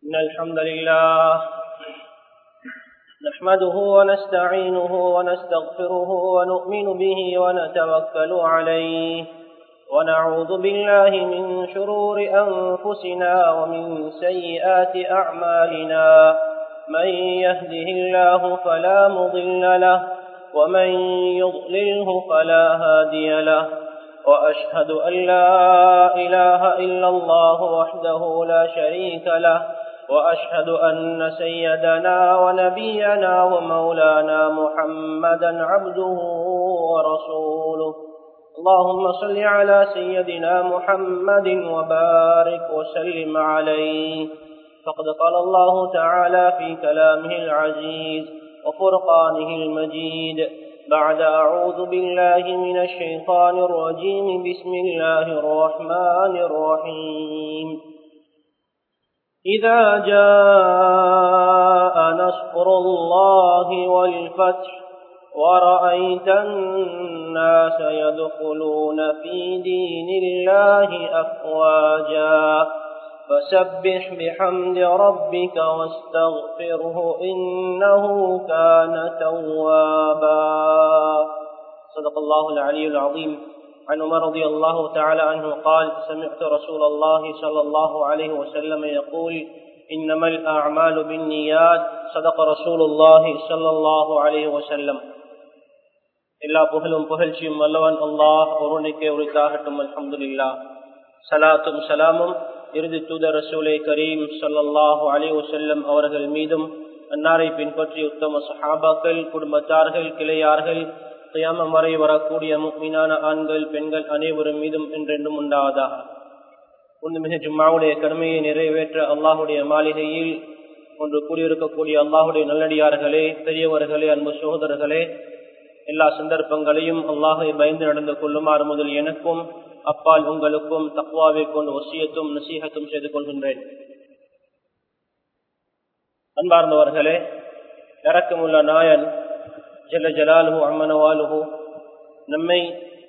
إن الحمد لله نحمده ونستعينه ونستغفره ونؤمن به ونتوكل عليه ونعوذ بالله من شرور أنفسنا ومن سيئات أعمالنا من يهده الله فلا مضل له ومن يضلله فلا هادي له وأشهد أن لا إله إلا الله وحده لا شريك له وأشهد أن سيدنا ونبينا ومولانا محمدا عبده ورسوله اللهم صل على سيدنا محمد وبارك وسلم عليه فقد قال الله تعالى في كلامه العزيز وفرقانه المجيد بعد أعوذ بالله من الشيطان الرجيم بسم الله الرحمن الرحيم إذا جاء نصر الله والفتح ورأيت الناس يدخلون في دين الله أفواجا فسبح بحمد ربك واستغفره إنه كان توابا صدق الله العلي العظيم عن عمر رضي الله تعالى عنه قال سمعت رسول الله صلى الله عليه وسلم يقول إنما الأعمال بالنيات صدق رسول الله صلى الله عليه وسلم எல்லா புகழும் புகழ்ச்சியும் வல்லவன் அல்லாஹ் ஒருவனுக்கே உரித்தாகட்டும் அல்ஹம்துலில்லா சலாத்தும் சலாமும் இறுதி தூதர் ரசூலை கரீம் சல்லாஹு அலி வசல்லம் அவர்கள் மீதும் அன்னாரை பின்பற்றி உத்தம சஹாபாக்கள் குடும்பத்தார்கள் கிளையார்கள் தியாமம் வரை வரக்கூடிய மீனான ஆண்கள் பெண்கள் அனைவரும் மீதும் என்றென்றும் உண்டாவதாக ஒன்று மிக ஜும்மாவுடைய கடமையை நிறைவேற்ற அல்லாஹுடைய மாளிகையில் ஒன்று கூறியிருக்கக்கூடிய அல்லாஹுடைய நல்லடியார்களே பெரியவர்களே அன்பு சகோதரர்களே எல்லா சந்தர்ப்பங்களையும் அல்லாஹை பயந்து நடந்து கொள்ளுமாறு முதல் எனக்கும் அப்பால் உங்களுக்கும் தக்குவாவை கொண்டு ஒசியத்தும் நசீகத்தும் செய்து கொள்கின்றேன் அன்பார்ந்தவர்களே இறக்கமுள்ள நாயன் ஜல ஜலாலுஹு அம்மனவாலுஹு நம்மை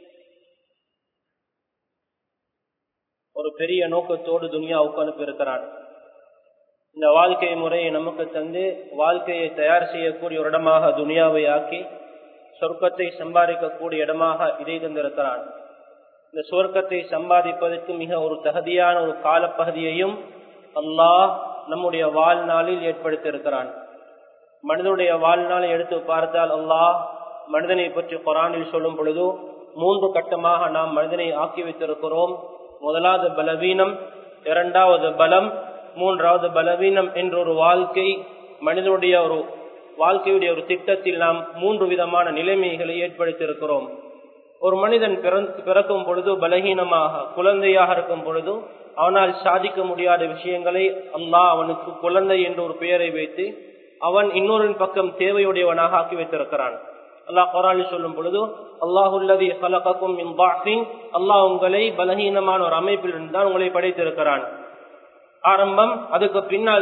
ஒரு பெரிய நோக்கத்தோடு துனியாவுக்கு அனுப்பியிருக்கிறான் இந்த வாழ்க்கை முறையை நமக்கு தந்து வாழ்க்கையை தயார் செய்யக்கூடிய ஒரு இடமாக துனியாவை ஆக்கி சொர்க்கத்தை சம்பாதிக்கக்கூடிய இடமாக இதை தந்திருக்கிறான் இந்த சுவர்க்கத்தை சம்பாதிப்பதற்கு மிக ஒரு தகுதியான ஒரு காலப்பகுதியையும் அல்லாஹ் நம்முடைய வாழ்நாளில் ஏற்படுத்தியிருக்கிறான் மனிதனுடைய வாழ்நாளை எடுத்து பார்த்தால் அல்லாஹ் மனிதனை பற்றி குரானில் சொல்லும் பொழுது மூன்று கட்டமாக நாம் மனிதனை ஆக்கி வைத்திருக்கிறோம் முதலாவது பலவீனம் இரண்டாவது பலம் மூன்றாவது பலவீனம் என்ற ஒரு வாழ்க்கை மனிதனுடைய ஒரு வாழ்க்கையுடைய ஒரு திட்டத்தில் நாம் மூன்று விதமான நிலைமைகளை ஏற்படுத்தியிருக்கிறோம் ஒரு மனிதன் பிறக்கும் பொழுது பலகீனமாக குழந்தையாக இருக்கும் பொழுது அவனால் சாதிக்க முடியாத விஷயங்களை அல்லாஹ் அவனுக்கு குழந்தை என்ற ஒரு பெயரை வைத்து அவன் இன்னொரு பக்கம் தேவையுடையவனாக ஆக்கி வைத்திருக்கிறான் அல்லாஹ் குரான் சொல்லும் பொழுது அல்லாஹுல்லதி கலக்கும் அல்லாஹ் உங்களை பலகீனமான ஒரு அமைப்பில் இருந்தால் உங்களை படைத்திருக்கிறான் ஆரம்பம் அதுக்கு பின்னால்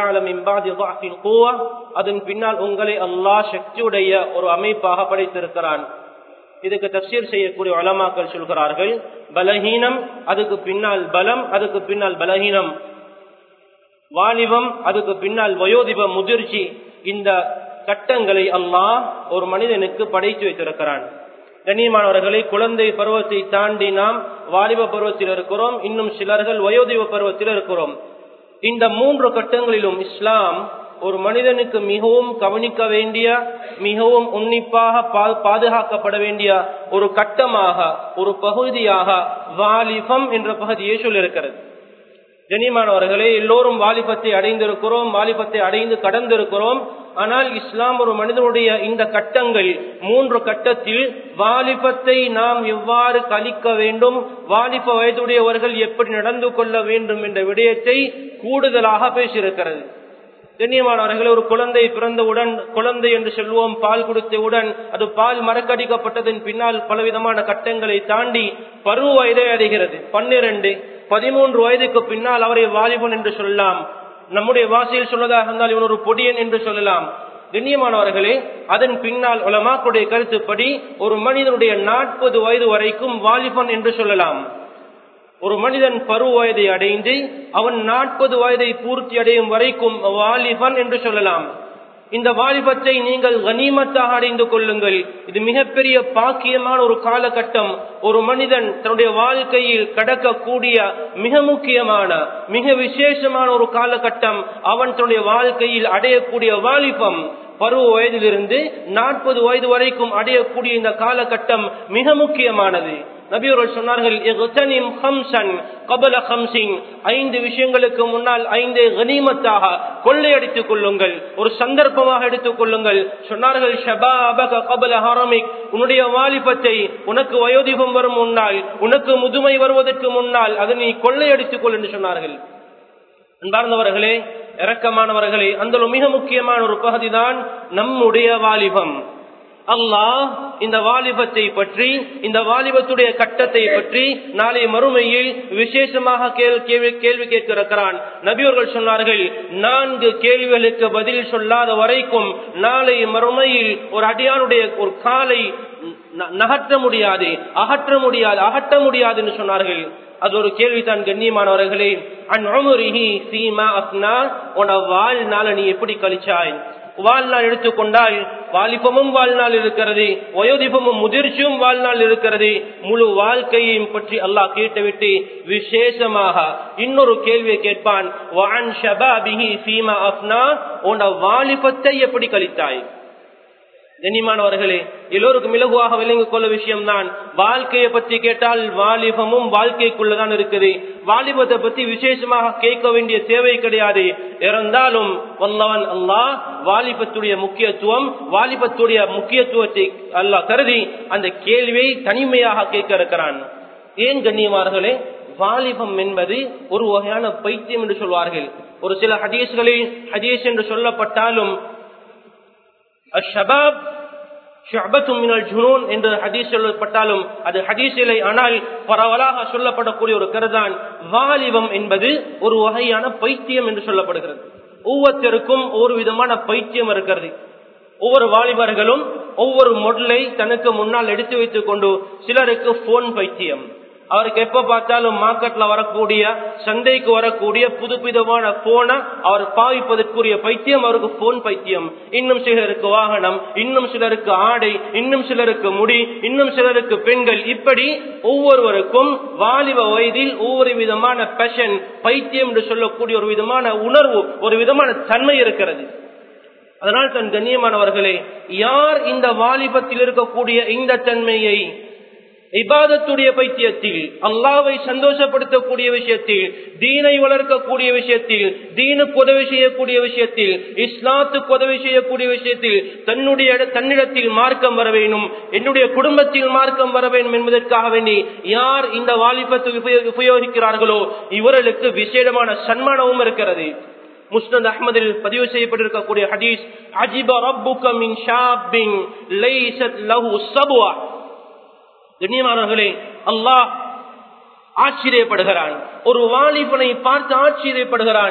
அதன் பின்னால் உங்களை அல்லாஹ் சக்தியுடைய ஒரு அமைப்பாக படைத்திருக்கிறான் இதுக்கு தப்சீர் செய்யக்கூடிய வளமாக்கள் சொல்கிறார்கள் பலஹீனம் அதுக்கு பின்னால் பலம் அதுக்கு பின்னால் பலஹீனம் வாலிபம் அதுக்கு பின்னால் வயோதிப முதிர்ச்சி இந்த கட்டங்களை அல்லாஹ் ஒரு மனிதனுக்கு படைத்து வைத்திருக்கிறான் கண்ணியமானவர்களை குழந்தை பருவத்தை தாண்டி நாம் வாலிப பருவத்தில் இருக்கிறோம் இன்னும் சிலர்கள் வயோதிப பருவத்தில் இருக்கிறோம் இந்த மூன்று கட்டங்களிலும் இஸ்லாம் ஒரு மனிதனுக்கு மிகவும் கவனிக்க வேண்டிய மிகவும் உன்னிப்பாக பாதுகாக்கப்பட வேண்டிய ஒரு கட்டமாக ஒரு பகுதியாக வாலிபம் என்ற பகுதியை சொல்லியிருக்கிறது கனிமானவர்களே எல்லோரும் வாலிபத்தை அடைந்திருக்கிறோம் வாலிபத்தை அடைந்து கடந்திருக்கிறோம் ஆனால் இஸ்லாம் ஒரு மனிதனுடைய இந்த கட்டங்கள் மூன்று கட்டத்தில் வாலிபத்தை நாம் எவ்வாறு கழிக்க வேண்டும் வாலிப வயதுடையவர்கள் எப்படி நடந்து கொள்ள வேண்டும் என்ற விடயத்தை கூடுதலாக பேசியிருக்கிறது கண்ணியமானவர்களே ஒரு குழந்தை பிறந்தவுடன் குழந்தை என்று சொல்லுவோம் பால் கொடுத்தவுடன் அது பால் மறக்கடிக்கப்பட்டதன் பின்னால் பலவிதமான கட்டங்களை தாண்டி பருவ வயதை அடைகிறது பன்னிரண்டு பதிமூன்று வயதுக்கு பின்னால் அவரை வாலிபன் என்று சொல்லலாம் நம்முடைய வாசியில் சொன்னதாக இருந்தால் இவன் ஒரு பொடியன் என்று சொல்லலாம் கண்ணியமானவர்களே அதன் பின்னால் உலமாக்குடைய கருத்துப்படி ஒரு மனிதனுடைய நாற்பது வயது வரைக்கும் வாலிபன் என்று சொல்லலாம் ஒரு மனிதன் பருவ வயதை அடைந்து அவன் நாற்பது வயதை பூர்த்தி அடையும் வரைக்கும் வாலிபன் என்று சொல்லலாம் இந்த வாலிபத்தை நீங்கள் கனிமத்தாக அடைந்து கொள்ளுங்கள் இது மிகப்பெரிய பாக்கியமான ஒரு காலகட்டம் ஒரு மனிதன் தன்னுடைய வாழ்க்கையில் கடக்கக்கூடிய மிக முக்கியமான மிக விசேஷமான ஒரு காலகட்டம் அவன் தன்னுடைய வாழ்க்கையில் அடையக்கூடிய வாலிபம் பருவ வயதிலிருந்து நாற்பது வயது வரைக்கும் அடையக்கூடிய இந்த காலகட்டம் மிக முக்கியமானது நபியவர்கள் சொன்னார்கள் ஐந்து விஷயங்களுக்கு முன்னால் ஐந்து கனிமத்தாக கொள்ளையடித்துக் கொள்ளுங்கள் ஒரு சந்தர்ப்பமாக எடுத்துக் கொள்ளுங்கள் சொன்னார்கள் உன்னுடைய வாலிபத்தை உனக்கு வயோதிபம் வரும் முன்னால் உனக்கு முதுமை வருவதற்கு முன்னால் அதை நீ கொள்ளையடித்துக் கொள் என்று சொன்னார்கள் அன்பார்ந்தவர்களே இரக்கமானவர்களே அந்த மிக முக்கியமான ஒரு பகுதி தான் நம்முடைய வாலிபம் அல்லாஹ் இந்த வாலிபத்தை பற்றி இந்த வாலிபத்துடைய கட்டத்தை பற்றி நாளை மறுமையில் விசேஷமாக கேள்வி கேள்வி கேட்கிறான் நபியவர்கள் சொன்னார்கள் நான்கு கேள்விகளுக்கு பதில் சொல்லாத வரைக்கும் நாளை மறுமையில் ஒரு அடியானுடைய ஒரு காலை நகற்ற முடியாது அகற்ற முடியாது அகற்ற முடியாது என்று சொன்னார்கள் அது ஒரு கேள்விதான் கண்ணியமானவர்களே அந்நுரிஹி சீமா அப்னா உன வாழ்நாள நீ எப்படி கழிச்சாய் வாழ்நாள் எடுத்துக்கொண்டால் வாலிபமும் வாழ்நாள் இருக்கிறது வயோதிபமும் முதிர்ச்சியும் வாழ்நாள் இருக்கிறது முழு வாழ்க்கையையும் பற்றி அல்லாஹ் கேட்டுவிட்டு விசேஷமாக இன்னொரு கேள்வியை கேட்பான் வான் ஷபாபிஹி சீமா அப்னா உன வாலிபத்தை எப்படி கழித்தாய் கண்ணியமானவர்களே எல்லோருக்கும் இலகுவாக விளங்கிக் கொள்ள விஷயம் தான் வாழ்க்கையை பற்றி கேட்டால் வாலிபமும் வாழ்க்கைக்குள்ளதான் இருக்குது வாலிபத்தை பத்தி விசேஷமாக கேட்க வேண்டிய தேவை கிடையாது இறந்தாலும் வல்லவன் அல்லாஹ் வாலிபத்துடைய முக்கியத்துவம் வாலிபத்துடைய முக்கியத்துவத்தை அல்லாஹ் கருதி அந்த கேள்வியை தனிமையாக கேட்க இருக்கிறான் ஏன் கண்ணியமார்களே வாலிபம் என்பது ஒரு வகையான பைத்தியம் என்று சொல்வார்கள் ஒரு சில ஹதீஸ்களில் ஹதீஸ் என்று சொல்லப்பட்டாலும் அஷபாப் என்று ஹதீஸ் சொல்லப்பட்டாலும் அது ஹதீஸிலை ஆனால் பரவலாக சொல்லப்படக்கூடிய ஒரு கருதான் வாலிபம் என்பது ஒரு வகையான பைத்தியம் என்று சொல்லப்படுகிறது ஒவ்வொருத்தருக்கும் ஒரு விதமான பைத்தியம் இருக்கிறது ஒவ்வொரு வாலிபர்களும் ஒவ்வொரு மொடலை தனக்கு முன்னால் எடுத்து வைத்துக் கொண்டு சிலருக்கு போன் பைத்தியம் அவருக்கு எப்ப பார்த்தாலும் மார்க்கெட்ல வரக்கூடிய சந்தைக்கு வரக்கூடிய புதுப்பிதமான போனை அவர் பாவிப்பதற்குரிய பைத்தியம் அவருக்கு போன் பைத்தியம் இன்னும் சிலருக்கு வாகனம் இன்னும் சிலருக்கு ஆடை இன்னும் சிலருக்கு முடி இன்னும் சிலருக்கு பெண்கள் இப்படி ஒவ்வொருவருக்கும் வாலிப வயதில் ஒவ்வொரு விதமான பேஷன் பைத்தியம் என்று சொல்லக்கூடிய ஒரு விதமான உணர்வு ஒரு விதமான தன்மை இருக்கிறது அதனால் தன் கண்ணியமானவர்களே யார் இந்த வாலிபத்தில் இருக்கக்கூடிய இந்த தன்மையை இபாதத்துடைய பைத்தியத்தில் அல்லாவை சந்தோஷப்படுத்தக்கூடிய விஷயத்தில் தீனை வளர்க்கக்கூடிய விஷயத்தில் தீனுக்கு உதவி செய்யக்கூடிய விஷயத்தில் இஸ்லாத்துக்கு உதவி செய்யக்கூடிய விஷயத்தில் தன்னுடைய தன்னிடத்தில் மார்க்கம் வர வேண்டும் என்னுடைய குடும்பத்தில் மார்க்கம் வர வேண்டும் என்பதற்காக வேண்டி யார் இந்த வாலிபத்தை உபயோகிக்கிறார்களோ இவர்களுக்கு விசேடமான சன்மானமும் இருக்கிறது முஸ்னத் அஹமதில் பதிவு செய்யப்பட்டிருக்கக்கூடிய ஹதீஸ் அஜிப ரப்புக மின் ஷாபின் லைஸத் லஹு சபுவா கண்ணியமானவர்களே அல்லாஹ் ஆச்சரியப்படுகிறான் ஒரு வாலிபனை பார்த்து ஆச்சரியப்படுகிறான்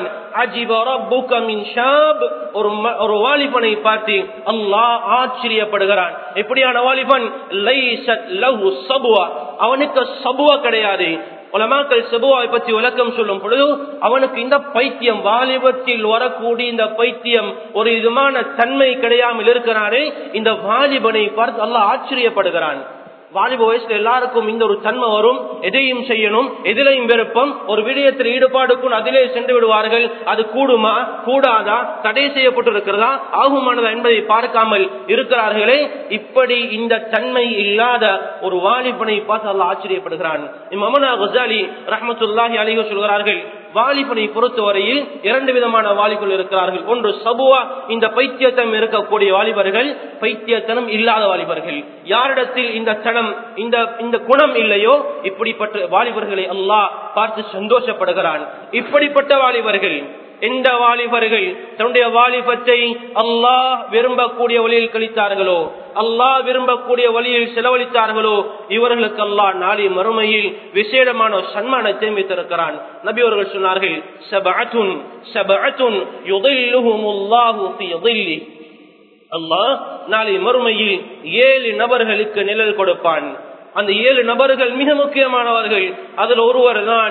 ஒரு வாலிபனை பார்த்து அல்லாஹ் ஆச்சரியப்படுகிறான் எப்படியான வாலிபன் அவனுக்கு சபுவா கிடையாது உலமாக்கள் சபுவாவை பற்றி விளக்கம் சொல்லும் பொழுது அவனுக்கு இந்த பைத்தியம் வாலிபத்தில் வரக்கூடிய இந்த பைத்தியம் ஒரு விதமான தன்மை கிடையாமல் இருக்கிறாரே இந்த வாலிபனை பார்த்து அல்லாஹ் ஆச்சரியப்படுகிறான் வாலிப வயசுல எல்லாருக்கும் இந்த ஒரு தன்மை வரும் எதையும் செய்யணும் எதிலையும் விருப்பம் ஒரு விடயத்தில் ஈடுபாடுக்கும் அதிலே சென்று விடுவார்கள் அது கூடுமா கூடாதா தடை செய்யப்பட்டிருக்கிறதா ஆகுமானதா என்பதை பார்க்காமல் இருக்கிறார்களே இப்படி இந்த தன்மை இல்லாத ஒரு வாலிபனை பார்த்து அல்ல ஆச்சரியப்படுகிறான் மமனா கசாலி ரஹமத்துல்லாஹி அலிஹு சொல்கிறார்கள் வாலிபனை பொறுத்தவரையில் இரண்டு விதமான வாலிபர்கள் இருக்கிறார்கள் ஒன்று சபுவா இந்த பைத்தியத்தனம் இருக்கக்கூடிய வாலிபர்கள் பைத்தியத்தனம் இல்லாத வாலிபர்கள் யாரிடத்தில் இந்த தனம் இந்த இந்த குணம் இல்லையோ இப்படிப்பட்ட வாலிபர்களை அல்லாஹ் பார்த்து சந்தோஷப்படுகிறான் இப்படிப்பட்ட வாலிபர்கள் எந்த வாலிபர்கள் தன்னுடைய வாலிபத்தை அல்லாஹ் விரும்பக்கூடிய வழியில் கழித்தார்களோ அல்லாஹ் விரும்பக்கூடிய வழியில் செலவழித்தார்களோ இவர்களுக்கு அல்லாஹ் நாளை மறுமையில் விசேடமான சன்மானத்தை வைத்திருக்கிறான் நபி அவர்கள் சொன்னார்கள் சபஅத்துன் சபஅத்துன் யுதில்லுஹுமுல்லாஹு ஃபீ ظில்லி அல்லாஹ் நாளை மறுமையில் ஏழு நபர்களுக்கு நிழல் கொடுப்பான் அந்த ஏழு நபர்கள் மிக முக்கியமானவர்கள் அதில் ஒருவர் தான்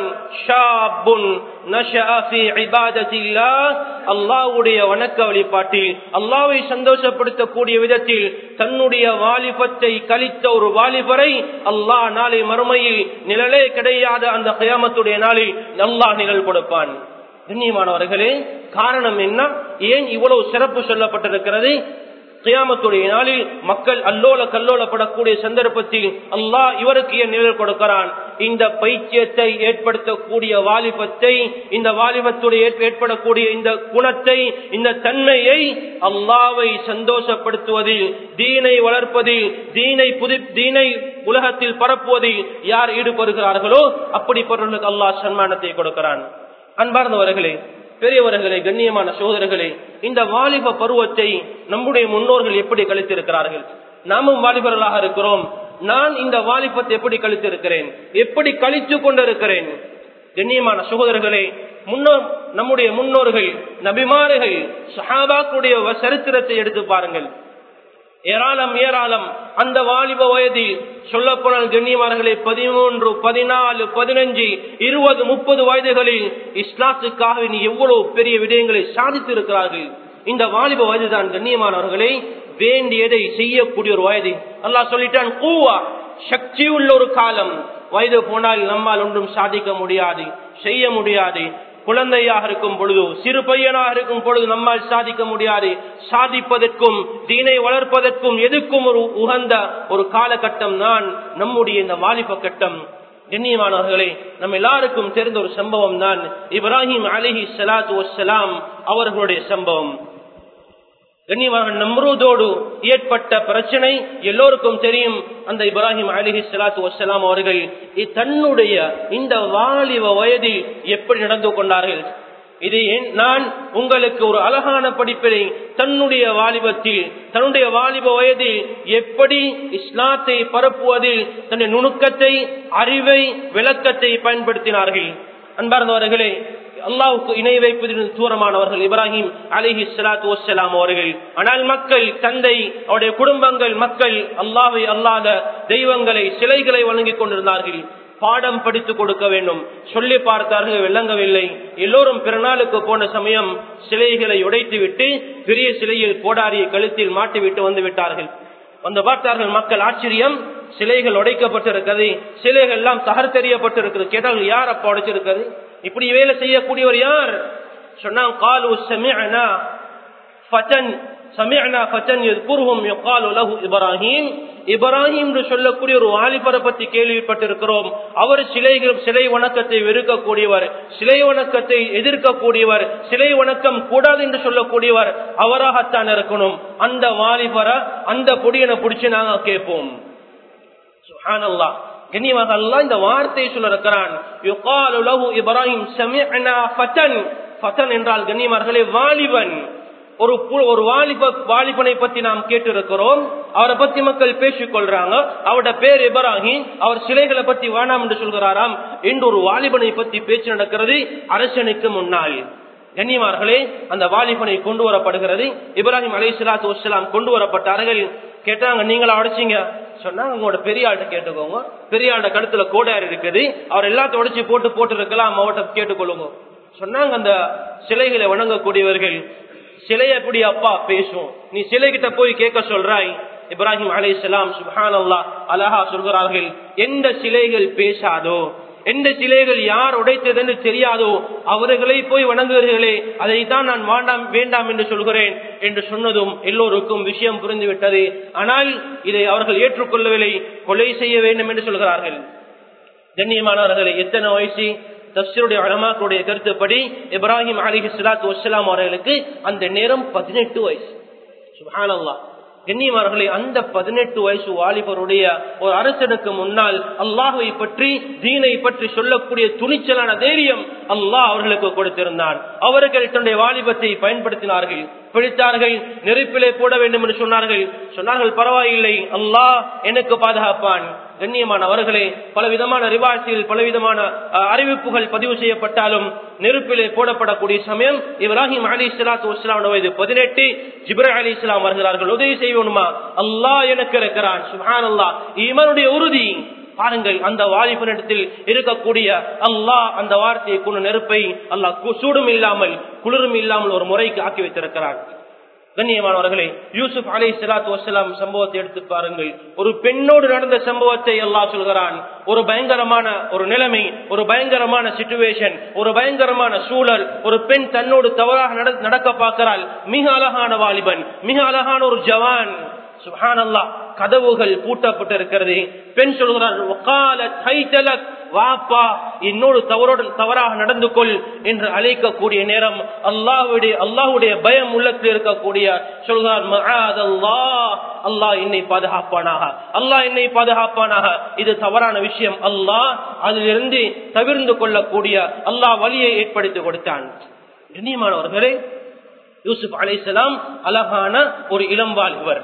அல்லாவுடைய வணக்க வழிபாட்டில் அல்லாவை சந்தோஷப்படுத்தக்கூடிய விதத்தில் தன்னுடைய வாலிபத்தை கழித்த ஒரு வாலிபரை அல்லாஹ் நாளை மறுமையில் நிழலே கிடையாத அந்த கயாமத்துடைய நாளில் அல்லாஹ் நிகழ் கொடுப்பான் கண்ணியமானவர்களே காரணம் என்ன ஏன் இவ்வளவு சிறப்பு சொல்லப்பட்டிருக்கிறது கியாமத்துடைய நாளில் மக்கள் அல்லோல கல்லோலப்படக்கூடிய சந்தர்ப்பத்தில் அல்லாஹ் இவருக்கு ஏன் நிழல் கொடுக்கிறான் இந்த பைத்தியத்தை ஏற்படுத்தக்கூடிய வாலிபத்தை இந்த வாலிபத்துடைய ஏற்படக்கூடிய இந்த குணத்தை இந்த தன்மையை அல்லாவை சந்தோஷப்படுத்துவதில் தீனை வளர்ப்பதில் தீனை புதி தீனை உலகத்தில் பரப்புவதில் யார் ஈடுபடுகிறார்களோ அப்படிப்பட்டவர்களுக்கு அல்லாஹ் சன்மானத்தை கொடுக்கிறான் அன்பார்ந்தவர்களே பெரியவர்களே கண்ணியமான சோதரர்களே இந்த வாலிப பருவத்தை நம்முடைய முன்னோர்கள் எப்படி கழித்திருக்கிறார்கள் நாமும் வாலிபர்களாக இருக்கிறோம் நான் இந்த வாலிபத்தை எப்படி கழித்திருக்கிறேன் எப்படி கழித்து கொண்டிருக்கிறேன் கண்ணியமான சகோதரர்களே முன்னோர் நம்முடைய முன்னோர்கள் நபிமாறுகள் சஹாபாக்குடைய சரித்திரத்தை எடுத்து பாருங்கள் ஏராளம் ஏராளம் அந்த வாலிப வயதில் சொல்ல போனால் கண்ணியமானர்களே பதிமூன்று பதினாலு பதினஞ்சு இருபது முப்பது வயதுகளில் இஸ்லாத்துக்காக நீ எவ்வளவு பெரிய விடயங்களை சாதித்து இருக்கிறார்கள் இந்த வாலிப வயதுதான் கண்ணியமானவர்களை வேண்டியதை செய்யக்கூடிய ஒரு வயது அல்லாஹ் சொல்லிட்டான் கூவா சக்தி உள்ள ஒரு காலம் வயது போனால் நம்மால் ஒன்றும் சாதிக்க முடியாது செய்ய முடியாது குழந்தையாக இருக்கும் பொழுது சிறு பையனாக இருக்கும் பொழுது நம்மால் சாதிக்க முடியாது சாதிப்பதற்கும் தீனை வளர்ப்பதற்கும் எதுக்கும் ஒரு உகந்த ஒரு காலகட்டம் தான் நம்முடைய இந்த வாலிப கட்டம் கண்ணியமானவர்களே நம்ம எல்லாருக்கும் தெரிந்த ஒரு சம்பவம் தான் இப்ராஹிம் அலிஹி சலாத்து வசலாம் அவர்களுடைய சம்பவம் கண்ணியமாக நம்ரூதோடு ஏற்பட்ட பிரச்சனை எல்லோருக்கும் தெரியும் அந்த இப்ராஹிம் அலிஹி சலாத்து வசலாம் அவர்கள் தன்னுடைய இந்த வாலிப வயதில் எப்படி நடந்து கொண்டார்கள் இது நான் உங்களுக்கு ஒரு அழகான படிப்பினை தன்னுடைய வாலிபத்தில் தன்னுடைய வாலிப வயதில் எப்படி இஸ்லாத்தை பரப்புவதில் தன்னுடைய நுணுக்கத்தை அறிவை விளக்கத்தை பயன்படுத்தினார்கள் அன்பார்ந்தவர்களே அல்லாவுக்கு இணை வைப்பதில் தூரமானவர்கள் இப்ராஹிம் அலிஹி சலாத்து வசலாம் அவர்கள் ஆனால் மக்கள் தந்தை அவருடைய குடும்பங்கள் மக்கள் அல்லாவை அல்லாத தெய்வங்களை சிலைகளை வழங்கிக் கொண்டிருந்தார்கள் பாடம் படித்து கொடுக்க வேண்டும் சொல்லி பார்த்தார்கள் விளங்கவில்லை எல்லோரும் பிறநாளுக்கு போன சமயம் சிலைகளை உடைத்து விட்டு பெரிய சிலையில் கோடாரியை கழுத்தில் மாட்டிவிட்டு வந்து விட்டார்கள் வந்து பார்த்தார்கள் மக்கள் ஆச்சரியம் சிலைகள் உடைக்கப்பட்டிருக்கிறது சிலைகள் எல்லாம் தகர்த்தெறியப்பட்டிருக்கிறது கேட்டார்கள் யார் அப்ப உடைச்சிருக்கிறது இப்படி வேலை செய்யக்கூடியவர் யார் சொன்னாங்க காலு சமிஅனா ஃபதன் சமிஅனா ஃபதன் யذكرهم يقال له இப்ராஹிம் இப்ராஹிம் என்று சொல்லக்கூடிய ஒரு வாலிபரை பற்றி கேள்விப்பட்டிருக்கிறோம் அவர் சிலைகள் சிலை வணக்கத்தை வெறுக்கக்கூடியவர் சிலை வணக்கத்தை எதிர்க்கக்கூடியவர் சிலை வணக்கம் கூடாது என்று சொல்லக்கூடியவர் அவராகத்தான் இருக்கணும் அந்த வாலிபரை அந்த பொடியனை பிடிச்சு நாங்க கேட்போம் சுஹானல்லா கண்ணியமாக அல்லா இந்த வார்த்தையை சொல்ல இருக்கிறான் இப்ராஹிம் ஃபதன் என்றால் கண்ணியமார்களே வாலிபன் ஒரு ஒரு வாலிப வாலிபனை பத்தி நாம் கேட்டு இருக்கிறோம் அவரை பத்தி மக்கள் பேசிக் கொள்றாங்க அவரோட பேர் இப்ராஹிம் அவர் சிலைகளை பத்தி வேணாம் என்று சொல்கிறாராம் என்று ஒரு வாலிபனை பத்தி பேச்சு நடக்கிறது அரசனுக்கு முன்னால் கண்ணியமார்களே அந்த வாலிபனை கொண்டு வரப்படுகிறது இப்ராஹிம் அலை சலாத்து வசலாம் கொண்டு வரப்பட்டார்கள் கேட்டாங்க நீங்களா உடைச்சிங்க சொன்னாங்க உங்களோட பெரிய ஆள்கிட்ட கேட்டுக்கோங்க பெரிய ஆள்ட கழுத்துல கோடார் இருக்குது அவர் எல்லாத்தையும் உடைச்சு போட்டு போட்டு இருக்கலாம் அவட்ட கேட்டுக்கொள்ளுங்க சொன்னாங்க அந்த சிலைகளை வணங்கக்கூடியவர்கள் சிலை எப்படி அப்பா பேசும் நீ சிலை கிட்ட போய் கேட்க சொல்றாய் இப்ராஹிம் அலை சலாம் சுஹான் அல்லா அலஹா சொல்கிறார்கள் எந்த சிலைகள் பேசாதோ எந்த சிலைகள் யார் உடைத்தது என்று தெரியாதோ அவர்களை போய் வணங்குகிறீர்களே அதைத்தான் நான் வேண்டாம் வேண்டாம் என்று சொல்கிறேன் என்று சொன்னதும் எல்லோருக்கும் விஷயம் புரிந்துவிட்டது ஆனால் இதை அவர்கள் ஏற்றுக்கொள்ளவில்லை கொலை செய்ய வேண்டும் என்று சொல்கிறார்கள் கண்ணியமானவர்களை எத்தனை வயசு தப்சருடைய அலமாக்களுடைய கருத்துப்படி இப்ராஹிம் அலிஹி சலாத்து வசலாம் அவர்களுக்கு அந்த நேரம் பதினெட்டு வயசு சுஹானல்லா கண்ணியமார்களே அந்த பதினெட்டு வயசு வாலிபருடைய ஒரு அரசனுக்கு முன்னால் அல்லாஹுவை பற்றி தீனை பற்றி சொல்லக்கூடிய துணிச்சலான தைரியம் அல்லாஹ் அவர்களுக்கு கொடுத்திருந்தான் அவர்கள் தன்னுடைய வாலிபத்தை பயன்படுத்தினார்கள் பிடித்தார்கள் நெருப்பிலே போட வேண்டும் என்று சொன்னார்கள் சொன்னார்கள் பரவாயில்லை அல்லாஹ் எனக்கு பாதுகாப்பான் கண்ணியமானவர்களே பல விதமான ரிவாசிகள் பலவிதமான அஹ், அறிவிப்புகள் பதிவு செய்யப்பட்டாலும் நெருப்பிலே போடப்படக்கூடிய சமயம் இப்ராஹிம் அலி இஸ்லாத்து வஸ்லாம் வயது பதினெட்டு ஜிப்ரா அலி இஸ்லாம் வருகிறார்கள் உதவி செய்யணுமா அல்லாஹ் எனக்கு இருக்கிறான் சுஹான் அல்லாஹ் ஈமானுடைய உறுதி பாருங்கள் அந்த வாலிபனிடத்தில் இருக்கக்கூடிய அல்லாஹ் அந்த வார்த்தையை கொண்டு நெருப்பை அல்லாஹ் கு- சூடும் இல்லாமல் குளிரும் இல்லாமல் ஒரு முறைக்கு ஆக்கி வைத்திருக்கிறான் கண்ணியமானவர்களே யூசுப் அலை சலாத்து வசலாம் சம்பவத்தை எடுத்து பாருங்கள் ஒரு பெண்ணோடு நடந்த சம்பவத்தை அல்லாஹ் சொல்கிறான் ஒரு பயங்கரமான ஒரு நிலைமை ஒரு பயங்கரமான சிச்சுவேஷன் ஒரு பயங்கரமான சூழல் ஒரு பெண் தன்னோடு தவறாக நட- நடக்க பார்க்கிறாள் மிக அழகான வாலிபன் மிக அழகான ஒரு ஜவான் சுஹானல்லா கதவுகள் பூட்டப்பட்டிருக்கிறது பெண் சொல்கிறார் "வகாலத் ஹைதலக், வாப்பா என்னோடு தவறோடு தவறாக நடந்து கொள் என்று அழைக்கக்கூடிய நேரம் அல்லாஹ்வுடைய அல்லாஹ்வுடைய பயம் உள்ளத்தில் இருக்கக்கூடிய சொல்கிறார் "மஆதல்லாஹ், அல்லாஹ் என்னை பாதுகாப்பானாக அல்லாஹ் என்னை பாதுகாப்பானாக இது தவறான விஷயம் அல்லாஹ் அதிலிருந்து தவிர்ந்து கொள்ளக்கூடிய அல்லாஹ் வழியை ஏற்படுத்தி கொடுத்தான் கண்ணியமானவர்களே யூசுப் அலைஹிஸ்ஸலாம் அழகான ஒரு இளம் வாலிபர்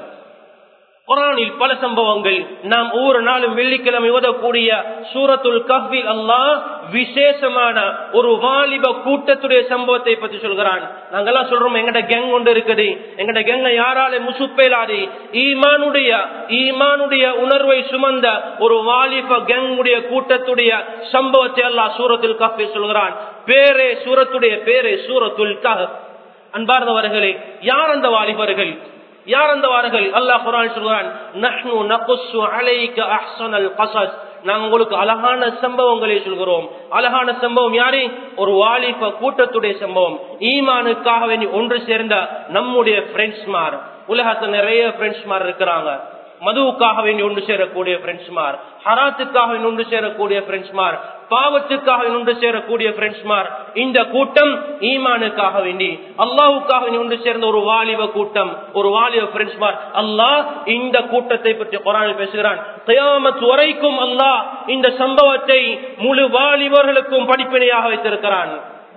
குரானில் பல சம்பவங்கள் நாம் ஒவ்வொரு நாளும் வெள்ளிக்கிழமை ஓதக்கூடிய சூரத்துல் கஹ்வில் அல்லாஹ் விசேஷமான ஒரு வாலிப கூட்டத்துடைய சம்பவத்தை பற்றி சொல்கிறான் நாங்கெல்லாம் சொல்றோம் எங்கட கேங் ஒன்று இருக்குது எங்கட கேங்க யாரால முசுப்பேலாது ஈமானுடைய ஈமானுடைய உணர்வை சுமந்த ஒரு வாலிப கேங்குடைய கூட்டத்துடைய சம்பவத்தை அல்லாஹ் சூரத்துல் கஹ்வில் சொல்கிறான் பேரே சூரத்துடைய பேரே சூரத்துல் கஹ் அன்பார்ந்தவர்களே யார் அந்த வாலிபர்கள் யார் அந்த வார்கள் அல்லாஹ் குரான் சொல்கிறான் நஹ்னு நகுஸ்ஸு அலைக அஹ்ஸனல் கஸஸ் நாங்க உங்களுக்கு அழகான சம்பவங்களை சொல்கிறோம் அழகான சம்பவம் யாரு ஒரு வாலிப கூட்டத்துடைய சம்பவம் ஈமானுக்காக வேண்டி ஒன்று சேர்ந்த நம்முடைய ஃப்ரெண்ட்ஸ்மார் உலகத்துல நிறைய ஃப்ரெண்ட்ஸ்மார் இருக்கிறாங்க மதுவுக்காக வேண்டி ஒன்று சேரக்கூடிய ஃப்ரெண்ட்ஸ்மார் ஹராத்துக்காக வேண்டி ஒன்று சேரக்கூடிய ஃப்ரெண்ட்ஸ்மார் பாவத்துக்காக வேண்டி ஒன்று சேரக்கூடிய ஃப்ரெண்ட்ஸ்மார் இந்த கூட்டம் ஈமானுக்காக வேண்டி அல்லாஹுக்காக வேண்டி ஒன்று சேர்ந்த ஒரு வாலிப கூட்டம் ஒரு வாலிப ஃப்ரெண்ட்ஸ்மார் அல்லாஹ் இந்த கூட்டத்தை பற்றி குரானில் பேசுகிறான் கயாமத் வரைக்கும் அல்லாஹ் இந்த சம்பவத்தை முழு வாலிபர்களுக்கும் படிப்பினையாக வைத்திருக்கிறான்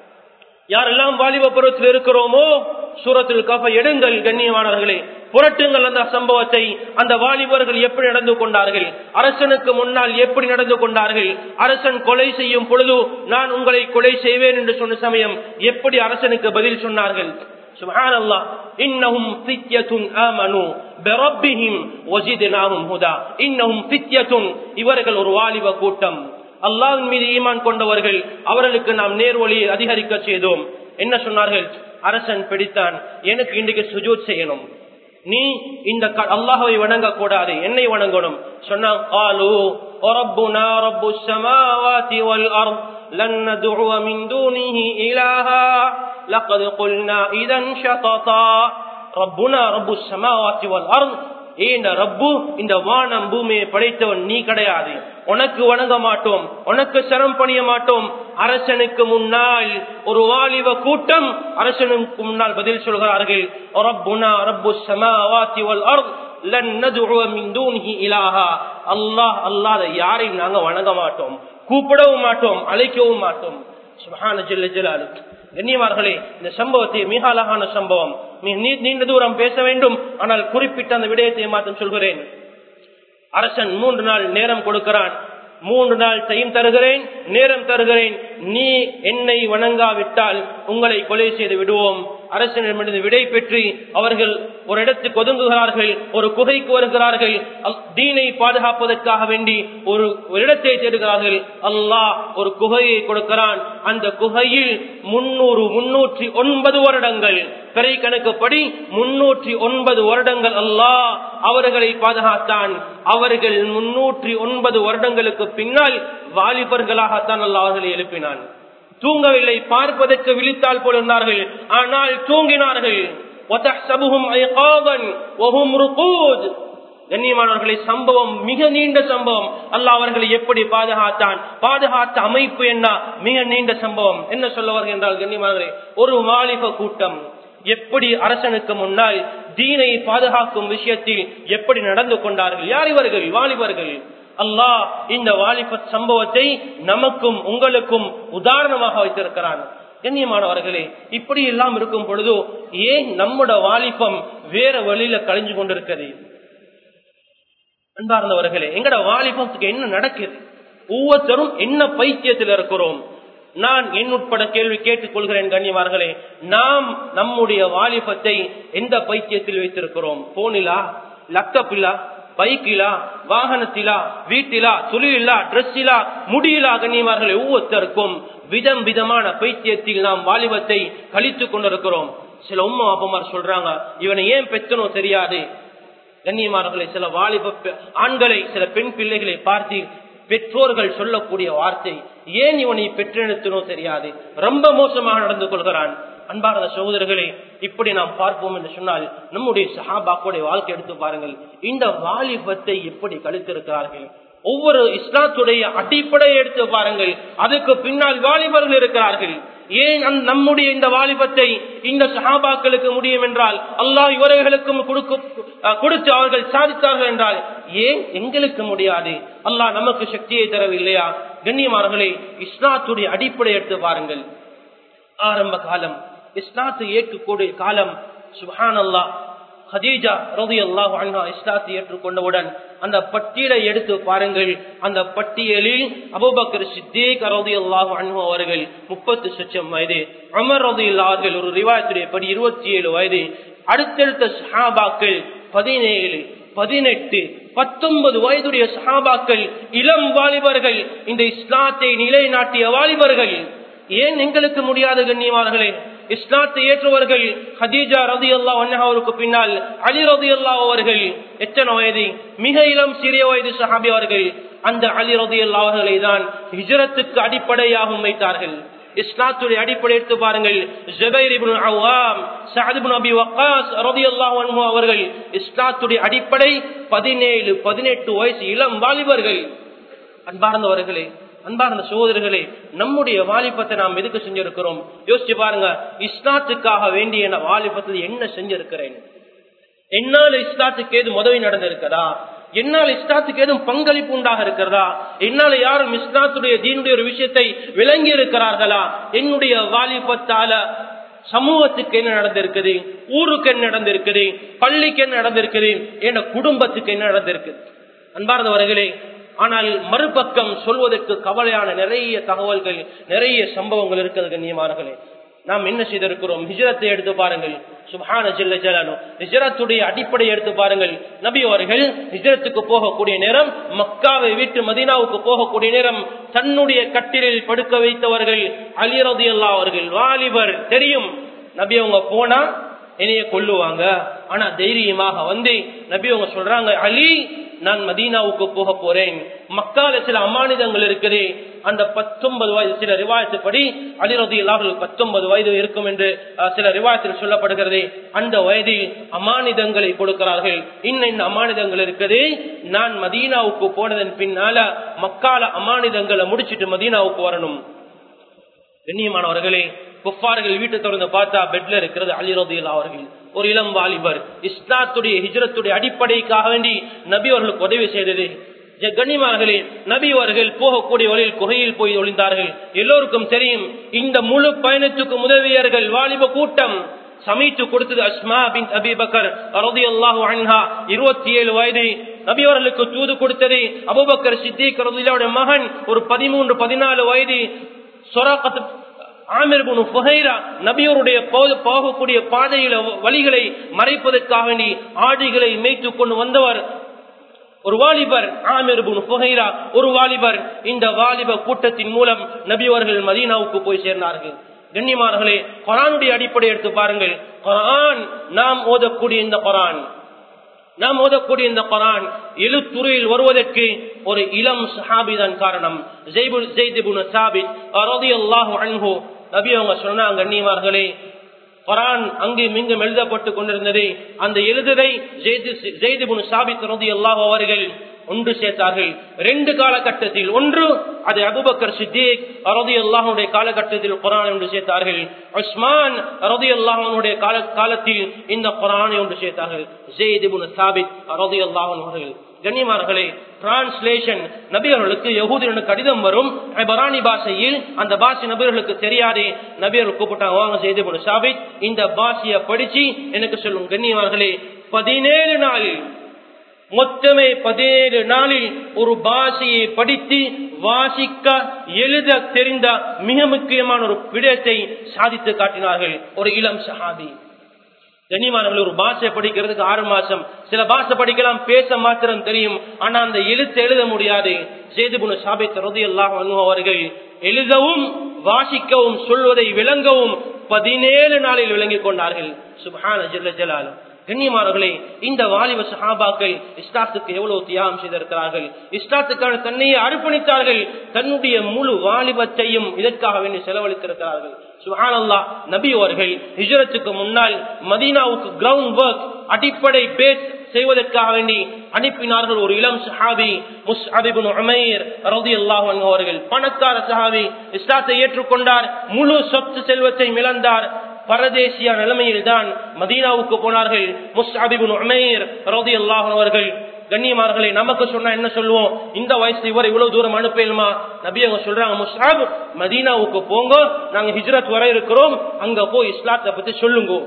யாரெல்லாம் வாலிப பருவத்தில் இருக்கிறோமோ சூரத்தில் கஃப எடுங்கள் கண்ணியமானவர்களே புரட்டுங்கள் அந்த சம்பவத்தை அந்த வாலிபர்கள் எப்படி நடந்து கொண்டார்கள் அரசனுக்கு முன்னால் எப்படி நடந்து கொண்டார்கள் அரசன் கொலை செய்யும் பொழுது நான் உங்களை கொலை செய்வேன் என்று சொன்ன சமயம் எப்படி அரசனுக்கு பதில் சொன்னார்கள் سبحان الله إنهم فتية آمنوا بربهم وزدناهم هدى إنهم فتية இவர்கள் ஒரு வாலிப கூட்டம் அல்லாஹ்வின் மீது ஈமான் கொண்டவர்கள் அவர்களுக்கு நாம் நேர்வழியை அதிகரிக்க செய்தோம் என்ன சொன்னார்கள் அரசன் பிடித்தான் எனக்கு இன்றைக்கு சுஜூத் செய்யணும் நீ இந்த க- அல்லாஹ்வை வணங்க கூடாது என்னை வணங்கணும் சொன்னான் قالوا ربنا رب السماوات والارض لن ندعو من دونه إلها لقد قلنا اذا شططا ربنا رب السماوات والارض இந்த ரப்பு இந்த வானம் பூமியை படைத்தவன் நீ கிடையாது உனக்கு வணங்க மாட்டோம் உனக்கு சரம் பணிய மாட்டோம் அரசனுக்கு முன்னால் ஒரு வாலிப கூட்டம் அரசனுக்கு முன்னால் பதில் சொல்கிறார்கள் ரப்புனா ரப்பு ஸமாவாதி வல் அர்த் லன் நதுஉ மின் தூனிஹி இலாஹா அல்லாஹ் அல்லாஹ் யாரையும் நாங்க வணங்க மாட்டோம் கூப்பிடவும் மாட்டோம் அழைக்கவும் மாட்டோம் சுப்ஹான ஜல்ல ஜலாலு கண்ணியமார்களே இந்த சம்பவத்தை மிக அழகான சம்பவம் மிக நீ- நீண்ட தூரம் பேச வேண்டும் ஆனால் குறிப்பிட்ட அந்த விடயத்தை மாற்றம் சொல்கிறேன் அரசன் மூன்று நாள் நேரம் கொடுக்கிறான் மூன்று நாள் டைம் தருகிறேன் நேரம் தருகிறேன் நீ என்னை வணங்காவிட்டால் உங்களை கொலை செய்து விடுவோம் அரசனிடமிருந்து விடை பெற்று அவர்கள் ஒரு இடத்துக்கு ஒதுங்குகிறார்கள் ஒரு குகைக்கு வருகிறார்கள் அல்- தீனை பாதுகாப்பதற்காக வேண்டி ஒரு ஒரு இடத்தை தேடுகிறார்கள் அல்லாஹ் ஒரு குகையை கொடுக்கிறான் அந்த குகையில் முன்னூறு முன்னூற்றி ஒன்பது வருடங்கள் பிறை கணக்குப்படி முன்னூற்றி ஒன்பது வருடங்கள் அல்லாஹ் அவர்களை பாதுகாத்தான் அவர்கள் முன்னூற்றி ஒன்பது வருடங்களுக்கு பின்னால் வாலிபர்களாகத்தான் அல்லாஹ் அவர்களை எழுப்பினான் தூங்கவில்லை பார்ப்பதற்கு விழித்தால் போல் இருந்தார்கள் ஆனால் தூங்கினார்கள் وَتَحْسَبُهُمْ أَيْقَاظًا وَهُمْ رُقُودٌ கண்ணியமானவர்களை சம்பவம் மிக நீண்ட சம்பவம் அல்லாஹ் அவர்களை எப்படி பாதுகாத்தான் பாதுகாத்த அமைப்பு என்ன மிக நீண்ட சம்பவம் என்ன சொல்ல வருகின்றால் கண்ணியமானவர்களே ஒரு வாலிப கூட்டம் எப்படி அரசனுக்கு முன்னால் தீனை பாதுகாக்கும் விஷயத்தில் எப்படி நடந்து கொண்டார்கள் யார் இவர்கள் வாலிபர்கள் அல்லாஹ் இந்த வாலிப சம்பவத்தை நமக்கும் உங்களுக்கும் உதாரணமாக வைத்திருக்கிறான் கண்ணியமானவர்களே இப்படி எல்லாம் இருக்கும் பொழுது ஏன் நம்முட வாலிபம் வேற வழியில கழிஞ்சு கொண்டிருக்கிறது அன்பார்ந்தவர்களே எங்கட வாலிபத்துக்கு என்ன நடக்குது ஒவ்வொருத்தரும் என்ன பைத்தியத்தில் இருக்கிறோம் நான் என் உட்பட கேள்வி கேட்டுக் கொள்கிறேன் கண்ணியமார்களே நாம் நம்முடைய வாலிபத்தை எந்த பைத்தியத்தில் வைத்திருக்கிறோம் போனிலா லக்கப்பிலா பைக்கிலா வாகனத்திலா வீட்டிலா தொழிலா டிரெஸ்ஸிலா முடியிலா கண்ணியமார்களே ஒவ்வொருத்தருக்கும் விதம் விதமான பைத்தியத்தில் நாம் வாலிபத்தை கழித்துக் கொண்டிருக்கிறோம் சில உம்மா அப்பமார் சொல்றாங்க இவனை ஏன் பெற்றனோ தெரியாது கண்ணியமானவர்களை சில வாலிப ஆண்களை சில பெண் பிள்ளைகளை பார்த்து பெற்றோர்கள் சொல்லக்கூடிய வார்த்தை ஏன் இவனை பெற்றெடுத்தனோ தெரியாது ரொம்ப மோசமாக நடந்து கொள்கிறான் அன்பார்ந்த சகோதரர்களே இப்படி நாம் பார்ப்போம் என்று சொன்னால் நம்முடைய சஹாபாக்குடைய வாழ்க்கை எடுத்து பாருங்கள் இந்த வாலிபத்தை எப்படி கழித்திருக்கிறார்கள் ஒவ்வொரு இஸ்லாத்துடைய அடிப்படையை எடுத்து பாருங்கள் அதுக்கு பின்னால் வாலிபர்கள் இருக்கிறார்கள் ஏன் நம்முடைய இந்த வாலிபத்தை இந்த சஹாபாக்களுக்கு முடியும் என்றால் அல்லாஹ் இவர்களுக்கும் கொடுத்து அவர்கள் சாதித்தார்கள் என்றால் ஏன் எங்களுக்கு முடியாது அல்லாஹ் நமக்கு சக்தியை தரவில்லையா கண்ணியமானவர்களே இஸ்லாத்துடைய அடிப்படை எடுத்து பாருங்கள் ஆரம்ப காலம் இஸ்லாத்தை ஏற்கக்கூடிய காலம் சுஹான் அல்லாஹ் ஹதீஜா ரதி அல்லாஹ் அன்ஹா இஸ்லாத்தை ஏற்றுக்கொண்டவுடன் அந்த பட்டியலை எடுத்து பாருங்கள் அந்த பட்டியலில் அபுபக்கர் சித்தீக் ரதி அல்லாஹ் அன்ஹு அவர்கள் முப்பத்து சொச்சம் வயது அமர் ரதி அவர்கள் ஒரு ரிவாயத்துடைய படி இருபத்தி ஏழு வயது அடுத்தடுத்த சஹாபாக்கள் பதினேழு பதினெட்டு பத்தொன்பது வயதுடைய சஹாபாக்கள் இளம் வாலிபர்கள் இந்த இஸ்லாத்தை நிலைநாட்டிய வாலிபர்கள் ஏன் எங்களுக்கு முடியாத கண்ணியமானர்களே இஸ்லாத்தை ஏற்றுவர்கள் ஹதீஜா ரதி அல்லா அவருக்கு பின்னால் அலி ரதி அல்லா அவர்கள் எத்தனை வயது மிக இளம் சிறிய வயது சஹாபி அவர்கள் அந்த அலி ரதி அல்லா அவர்களை தான் ஹிஜரத்துக்கு அடிப்படையாகவும் வைத்தார்கள் இஸ்லாத்துடைய அடிப்படை எடுத்து பாருங்கள் ஜபைர் இப்னு அவ்வாம் சஅத் இப்னு அபி வக்காஸ் ரலியல்லாஹு அன்ஹு அவர்கள் இஸ்லாத்துடைய அடிப்படை 17 18 வயசு இளம் வாலிபர்கள் அன்பார்ந்தவர்களே அன்பார்ந்த சகோதரர்களே நம்முடைய வாலிபத்தை நாம் எதுக்கு செஞ்சிருக்கிறோம் யோசிச்சு பாருங்க இஸ்லாத்துக்காக வேண்டிய வாலிபத்தில் என்ன செஞ்சிருக்கிறேன் என்னால் இஸ்லாத்துக்கு ஏது உதவி நடந்திருக்கிறதா என்னால் இஸ்லாத்துக்கு ஏதும் பங்களிப்பு உண்டாக இருக்கிறதா என்னால யாரும் இஸ்லாத்துடைய தீனுடைய ஒரு விஷயத்தை விளங்கி இருக்கிறார்களா என்னுடைய வாலிபத்தால சமூகத்துக்கு என்ன நடந்திருக்குது ஊருக்கு என்ன நடந்திருக்குது பள்ளிக்கு என்ன நடந்திருக்குது என் குடும்பத்துக்கு என்ன நடந்திருக்குது அன்பார்ந்தவர்களே ஆனால் மறுபக்கம் சொல்வதற்கு கவலையான நிறைய தகவல்கள் நிறைய சம்பவங்கள் இருக்கிறது கண்ணியமானர்களே நாம் என்ன செய்திருக்கிறோம் ஹிஜரத்தை எடுத்து பாருங்கள் சுபான ஜில்ல ஜலானோ ஹிஜரத்துடைய அடிப்படை எடுத்து பாருங்கள் நபி அவர்கள் ஹிஜரத்துக்கு போகக்கூடிய நேரம் மக்காவை விட்டு மதீனாவுக்கு போகக்கூடிய நேரம் தன்னுடைய கட்டிலில் படுக்க வைத்தவர்கள் அலிரதி அல்லா அவர்கள் வாலிபர் தெரியும் நபி அவங்க போனா என்னைய கொல்லுவாங்க ஆனா தைரியமாக வந்து நபி அவங்க சொல்றாங்க அலி நான் மதீனாவுக்கு போக போறேன் மக்கால சில அமானிதங்கள் இருக்குது அந்த பத்தொன்பது வயது சில ரிவாயத்துப்படி அலிரதி இல்லாமல் பத்தொன்பது வயது இருக்கும் என்று சில ரிவாயத்தில் சொல்லப்படுகிறது அந்த வயதில் அமானிதங்களை கொடுக்கிறார்கள் இன்ன இன்ன அமானிதங்கள் இருக்குது நான் மதீனாவுக்கு போனதன் பின்னால மக்கால அமானிதங்களை முடிச்சிட்டு மதீனாவுக்கு வரணும் கண்ணியமானவர்களே குஃபார்கள் வீட்டை தொடர்ந்து பார்த்தா பெட்ல இருக்கிறது அலிரதியில் அவர்கள் ஒரு இளம் வாலிபர் இஸ்லாத்துடைய ஹிஜரத்துடைய அடிப்படைக்காக வேண்டி நபி அவர்களுக்கு உதவி செய்தது கண்ணியமார்களே நபி அவர்கள் போகக்கூடிய வழியில் குகையில் போய் ஒளிந்தார்கள் எல்லோருக்கும் தெரியும் இந்த முழு பயணத்துக்கு உதவியர்கள் வாலிப கூட்டம் சமைத்து கொடுத்தது அஸ்மா பின் அபிபக்கர் அறுதி அல்லாஹு அன்ஹா இருபத்தி ஏழு வயது நபி அவர்களுக்கு தூது கொடுத்தது அபுபக்கர் சித்திக் ரதியோட மகன் ஒரு பதிமூன்று பதினாலு வயது சொராக்கத்து ஆமிர் புகைரா நபியோருடைய போகக்கூடிய பாதையில வழிகளை மறைப்பதற்காக வேண்டி ஆடிகளை மேய்த்து கொண்டு வந்தவர் ஒரு வாலிபர் ஆமிர் புகைரா ஒரு வாலிபர் இந்த வாலிப கூட்டத்தின் மூலம் நபியவர்கள் மதீனாவுக்கு போய் சேர்ந்தார்கள் கண்ணியமானர்களே குரானுடைய அடிப்படை எடுத்து பாருங்கள் குரான் நாம் ஓதக்கூடிய இந்த குரான் நாம் ஓதக்கூடிய இந்த குரான் எழுத்துறையில் வருவதற்கு ஒரு இளம் சஹாபிதான் காரணம் நபி அவங்க சொன்னாங்க கண்ணியமார்களே குரான் அங்கு மிங்கும் எழுதப்பட்டு கொண்டிருந்தது அந்த எழுதுதை ஜெய்திபுன் சாபித் ரதி அல்லாஹ் அவர்கள் ஒன்று சேர்த்தார்கள் ரெண்டு காலகட்டத்தில் ஒன்று அது அபுபக்கர் சித்திக் அரதி அல்லாஹனுடைய காலகட்டத்தில் குரானை ஒன்று சேர்த்தார்கள் உஸ்மான் அரதி அல்லாஹனுடைய கால காலத்தில் இந்த குரானை ஒன்று சேர்த்தார்கள் ஜெய்திபுன் சாபித் அரதி அல்லாஹன் அவர்கள் கண்ணியமார்களே டிரான்ஸ்லேஷன் நபியர்களுக்கு யகூதியனுக்கு கடிதம் வரும் பராணி பாஷையில் அந்த பாஷை நபியர்களுக்கு தெரியாதே நபியர்கள் கூப்பிட்டாங்க வாங்க செய்து கொண்டு சாபித் இந்த பாஷையை படிச்சு எனக்கு சொல்லும் கண்ணியமார்களே பதினேழு நாளில் மொத்தமே பதினேழு நாளில் ஒரு பாஷையை படித்து வாசிக்க எழுத தெரிந்த மிக முக்கியமான ஒரு விடயத்தை சாதித்து காட்டினார்கள் ஒரு இளம் சஹாபி கண்ணியமானவர்கள் ஒரு பாஷை படிக்கிறதுக்கு ஆறு மாசம் சில பாஷை படிக்கலாம் பேச மாத்திரம் தெரியும் ஆனா அந்த எழுத்து எழுத முடியாது சேதுபுன சாபித் ரதி அல்லாஹ் அவர்கள் எழுதவும் வாசிக்கவும் சொல்வதை விளங்கவும் பதினேழு நாளில் விளங்கிக் கொண்டார்கள் சுபஹான ஜல்ல ஜலாலும் கண்ணியமானவர்களே இந்த வாலிப சஹாபாக்கள் இஸ்லாத்துக்கு எவ்வளவு தியாகம் செய்திருக்கிறார்கள் இஸ்லாத்துக்கான தன்னையை அர்ப்பணித்தார்கள் தன்னுடைய முழு வாலிபத்தையும் இதற்காக வேண்டி செலவழித்திருக்கிறார்கள் சுஹானல்லா நபி அவர்கள் ஹிஜரத்துக்கு முன்னால் மதீனாவுக்கு கிரவுண்ட் ஒர்க் அடிப்படை பேஸ் செய்வதற்காக வேண்டி அனுப்பினார்கள் ஒரு இளம் சஹாபி முஸ்அபிபுன் உமைர் ரலியல்லாஹு அன்ஹு அவர்கள் பணக்கார சஹாபி இஸ்லாத்தை ஏற்றுக்கொண்டார் முழு சொத்து செல்வத்தை இழந்தார் பரதேசிய நிலைமையில் தான் மதீனாவுக்கு போனார்கள் முஸ்அபிபுன் உமைர் ரலியல்லாஹு அவர்கள் கண்ணியமார்களே நமக்கு சொன்னா என்ன சொல்லுவோம் இந்த வயசு இவர் இவ்வளவு தூரம் அனுப்பலுமா நபி அவங்க சொல்றாங்க முஸ்ஆப் மதீனாவுக்கு போங்க நாங்க ஹிஜ்ரத் வர இருக்கிறோம் அங்க போய் இஸ்லாத்தை பத்தி சொல்லுங்க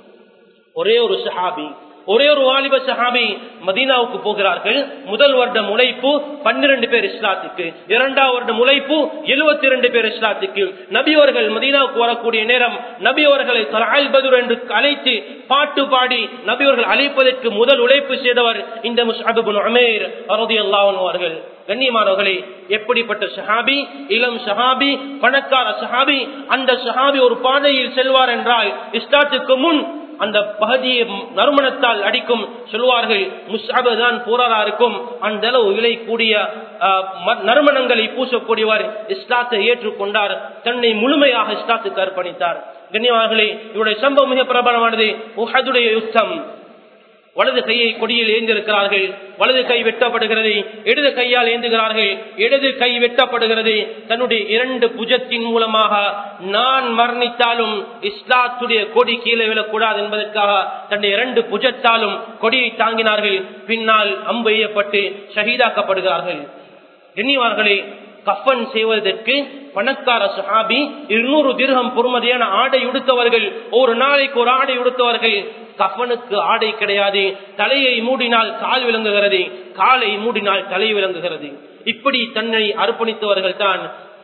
ஒரே ஒரு சஹாபி ஒரே ஒரு வாலிப சஹாபி மதீனாவுக்கு போகிறார்கள் முதல் வருடம் உழைப்பு பன்னிரண்டு பேர் இஸ்லாத்துக்கு இரண்டாவது வருடம் உழைப்பு எழுபத்தி இரண்டு பேர் இஸ்லாத்துக்கு நபி அவர்கள் மதீனாவுக்கு வரக்கூடிய நேரம் நபி அவர்களை தலால் பதுர் என்று அழைத்து பாட்டு பாடி நபி அவர்கள் அழைப்பதற்கு முதல் உழைப்பு செய்தவர் இந்த முஸ்அபுன் அமேர் அரதி அல்லாஹன் அவர்கள் கண்ணியமானவர்களே எப்படிப்பட்ட சஹாபி இளம் சஹாபி பணக்கார சஹாபி அந்த சஹாபி ஒரு பாதையில் செல்வார் என்றால் இஸ்லாத்துக்கு முன் அந்த பகுதியை நறுமணத்தால் அடிக்கும் சொல்வார்கள் முஸ்அபு தான் போராரா இருக்கும் அந்த அளவு விலை கூடிய நறுமணங்களை பூசக்கூடியவர் இஸ்லாத்தை ஏற்றுக்கொண்டார் தன்னை முழுமையாக இஸ்லாத்துக்கு அர்ப்பணித்தார் கண்ணியவார்களே இவருடைய சம்பவம் மிக பிரபலமானது உஹதுடைய யுத்தம் வலது கையை கொடியில் ஏந்திருக்கிறார்கள் வலது கை வெட்டப்படுகிறது இடது கையால் ஏந்துகிறார்கள் இடது கை வெட்டப்படுகிறது தன்னுடைய இரண்டு புஜத்தின் மூலமாக நான் மரணித்தாலும் இஸ்லாத்துடைய கொடி கீழே விழக்கூடாது என்பதற்காக தன்னுடைய இரண்டு புஜத்தாலும் கொடியை தாங்கினார்கள் பின்னால் அம்பு எய்யப்பட்டு ஷஹீதாக்கப்படுகிறார்கள் எண்ணிவார்களே கஃபன் செய்வதற்கு பணக்கார சஹாபி இருநூறு திரகம் பொறுமதியான ஆடை உடுத்தவர்கள் ஒரு நாளைக்கு ஒரு ஆடை உடுத்தவர்கள் கஃபனுக்கு ஆடை கிடையாது தலையை மூடினால் கால் விளங்குகிறது காலை மூடினால் தலை விளங்குகிறது இப்படி தன்னை அர்ப்பணித்தவர்கள் தான்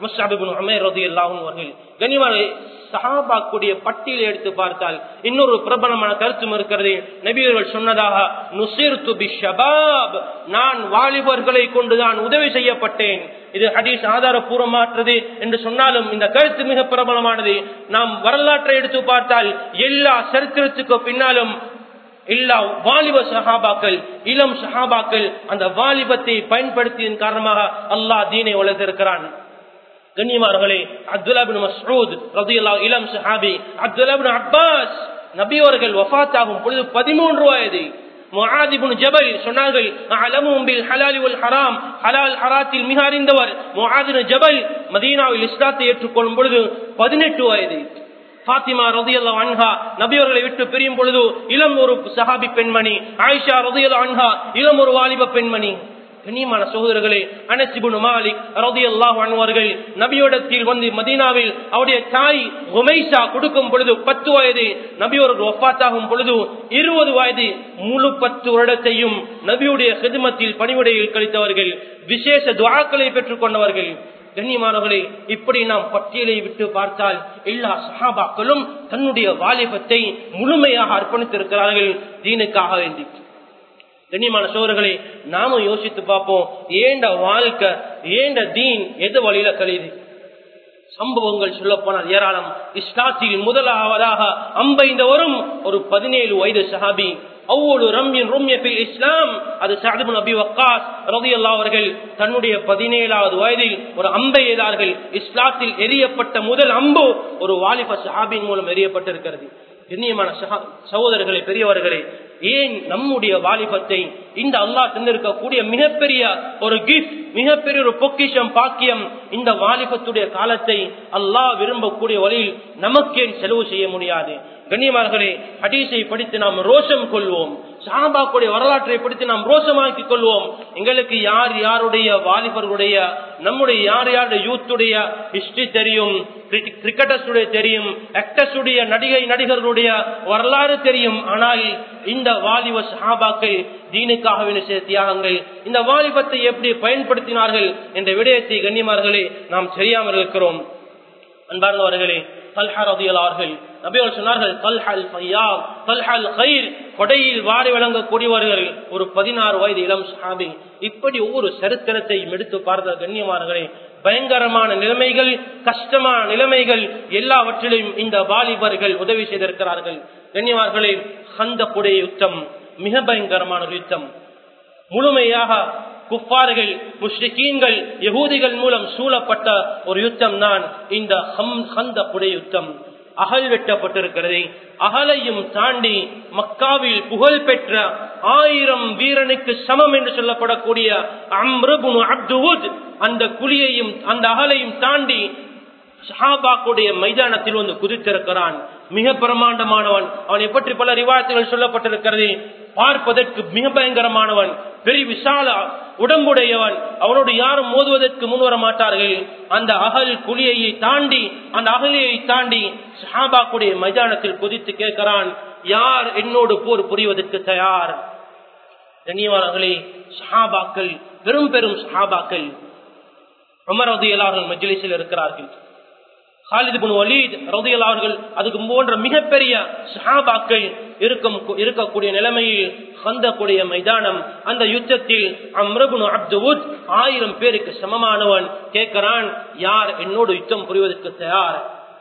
கனிவான சஹாபாக்குடைய பட்டியலை எடுத்து பார்த்தால் இன்னொரு பிரபலமான கருத்தும் இருக்கிறது நபியர்கள் சொன்னதாக நுசிர் துபி ஷபாப் நான் வாலிபர்களை கொண்டுதான் உதவி செய்யப்பட்டேன் இது ஹதீஸ் ஆதாரபூர்வமாற்றது என்று சொன்னாலும் இந்த கருத்து மிக பிரபலமானது நாம் வரலாற்றை எடுத்து பார்த்தால் எல்லா சரித்திரத்துக்கு பின்னாலும் எல்லா வாலிப சஹாபாக்கள் இளம் சஹாபாக்கள் அந்த வாலிபத்தை பயன்படுத்தியதன் காரணமாக அல்லாஹ் தீனை வளர்த்திருக்கிறான் கண்ணியமார்களே அப்துல்லாபின் மசூத் ரதியுல்லா இளம் சஹாபி அப்துல்லாபின் அப்பாஸ் நபி அவர்கள் வஃத் ஆகும் பொழுது பதிமூன்று வயது முஆதிபுன் ஜபல் சொன்னார்கள் அலமும் பில் ஹலாலி வல் ஹராம் ஹலால் ஹராத்தில் மிக அறிந்தவர் முஆதிபுன் ஜபல் மதீனாவில் இஸ்லாத்தை ஏற்றுக்கொள்ளும் பொழுது பதினெட்டு வயது பாத்திமா ரதியல்லா அன்ஹா நபியவர்களை விட்டு பிரியும் பொழுது இளம் ஒரு சஹாபி பெண்மணி ஆயிஷா ரதியல்லா அன்ஹா இளம் ஒரு வாலிப பெண்மணி கண்ணியமான சகோதரர்களே அனசிபுன் மாலிக் ரதி அல்லாஹ் அன்வர்கள் நபியோடத்தில் வந்து மதீனாவில் அவருடைய தாய் உமைஷா கொடுக்கும் பொழுது பத்து வயது நபியோருக்கு ஒப்பாத்தாகும் பொழுது இருபது வயது முழு பத்து வருடத்தையும் நபியுடைய ஹிதுமத்தில் பணிவிடையில் கழித்தவர்கள் விசேஷ துவாக்களை பெற்றுக் கொண்டவர்கள் கண்ணியமானவர்களே இப்படி நாம் பட்டியலை விட்டு பார்த்தால் எல்லா சஹாபாக்களும் தன்னுடைய வாலிபத்தை முழுமையாக அர்ப்பணித்திருக்கிறார்கள் தீனுக்காக வேண்டி கண்ணியமான சோழர்களே நாமும் யோசித்து பார்ப்போம் ஏண்ட வாழ்க்கை ஏண்ட தீன் எது வழியில கழியுது சம்பவங்கள் சொல்ல போனால் ஏராளம் இஸ்லாத்தில் முதலாவதாக அம்பைந்த வரும் ஒரு பதினேழு வயது சஹாபி அவ்வொரு ரம்யன் ரும்யபில் இஸ்லாம் அது சாதிபுன் அபி வக்காஸ் ரதி அவர்கள் தன்னுடைய பதினேழாவது வயதில் ஒரு அம்பை எய்தார்கள் இஸ்லாத்தில் எரியப்பட்ட முதல் அம்பு ஒரு வாலிப சஹாபின் மூலம் எரியப்பட்டிருக்கிறது கண்ணியமான சகோதரர்களே பெரியவர்களே ஏன் நம்முடைய வாலிபத்தை இந்த அல்லாஹ் தந்திருக்கக்கூடிய மிகப்பெரிய ஒரு கிஃப்ட் மிகப்பெரிய ஒரு பொக்கிஷம் பாக்கியம் இந்த வாலிபத்துடைய காலத்தை அல்லாஹ் விரும்பக்கூடிய வழியில் நமக்கேன் செலவு செய்ய முடியாது கண்ணியமார்களே ஹதீஸை படித்து நாம் ரோஷம் கொள்வோம் சாபாக்குடைய வரலாற்றை படித்து நாம் ரோஷமாக்கிக் கொள்வோம் எங்களுக்கு யார் யாருடைய வாலிபர்களுடைய நம்முடைய யார் யாருடைய யூத்துடைய ஹிஸ்டரி தெரியும் கிரிக்கெட்டர்ஸுடைய தெரியும் ஆக்டர்ஸுடைய நடிகை நடிகர்களுடைய வரலாறு தெரியும் ஆனால் இந்த வாலிப சஹாபாக்கள் தீனுக்காக செய்த தியாகங்கள் இந்த வாலிபத்தை எப்படி பயன்படுத்தினார்கள் என்ற விடயத்தை கண்ணியமார்களே நாம் தெரியாமல் இருக்கிறோம் அன்பார்ந்தவர்களே தல்ஹா ரதியலார்கள் நபியவர் சொன்னார்கள் தல்ஹல் ஃபையாம் தல்ஹல் கயிர் கொடையில் வாரி வழங்கக்கூடியவர்கள் ஒரு பதினாறு வயது இளம் சாபி இப்படி ஒவ்வொரு சரித்திரத்தை எடுத்து பார்த்த கண்ணியமானர்களே பயங்கரமான நிலைமைகள் கஷ்டமான நிலைமைகள் எல்லாவற்றிலும் இந்த வாலிபர்கள் உதவி செய்திருக்கிறார்கள் கண்ணியமார்களே ஹந்த புடைய யுத்தம் மிக பயங்கரமான ஒரு யுத்தம் முழுமையாக குப்பார்கள் முஸ்லிக்கீன்கள் யகூதிகள் மூலம் சூழப்பட்ட ஒரு யுத்தம் தான் இந்த ஹந்த புடை யுத்தம் அகல் வெட்டப்பட்டிருக்கிறது அகலையும் தாண்டி மக்காவில் புகழ் பெற்ற ஆயிரம் வீரனுக்கு சமம் என்று சொல்லப்படக்கூடிய அம்ருபுன் அப்துவுத் அந்த குழியையும் அந்த அகலையும் தாண்டி சஹாபாக்குடைய மைதானத்தில் வந்து குதித்திருக்கிறான் மிக பிரமாண்டமானவன் அவனை பற்றி பல ரிவாயத்துகள் சொல்லப்பட்டிருக்கிறது பார்ப்பதற்கு மிக பயங்கரமானவன் பெரிய விசால உடம்புடையவன் அவனோடு யாரும் மோதுவதற்கு முன்வர மாட்டார்கள் அந்த அகல் குழியை தாண்டி அந்த அகலியை தாண்டி சஹாபாக்குடைய மைதானத்தில் குதித்து கேட்கிறான் யார் என்னோடு போர் புரிவதற்கு தயார் கண்ணியவானங்களே சஹாபாக்கள் பெரும் பெரும் சஹாபாக்கள் உமரது எல்லார்கள் மஜ்லிஸில் இருக்கிறார்கள் ஹாலித் பின் வலீத் ரதியலார்கள் அதுக்கு போன்ற மிகப்பெரிய சஹாபாக்கள் இருக்கும் இருக்கக்கூடிய நிலைமையில் ஹந்தக்கூடிய மைதானம் அந்த யுத்தத்தில் அம்ரபுன் அப்துவுத் ஆயிரம் பேருக்கு சமமானவன் கேட்கிறான் யார் என்னோடு யுத்தம் புரிவதற்கு தயார்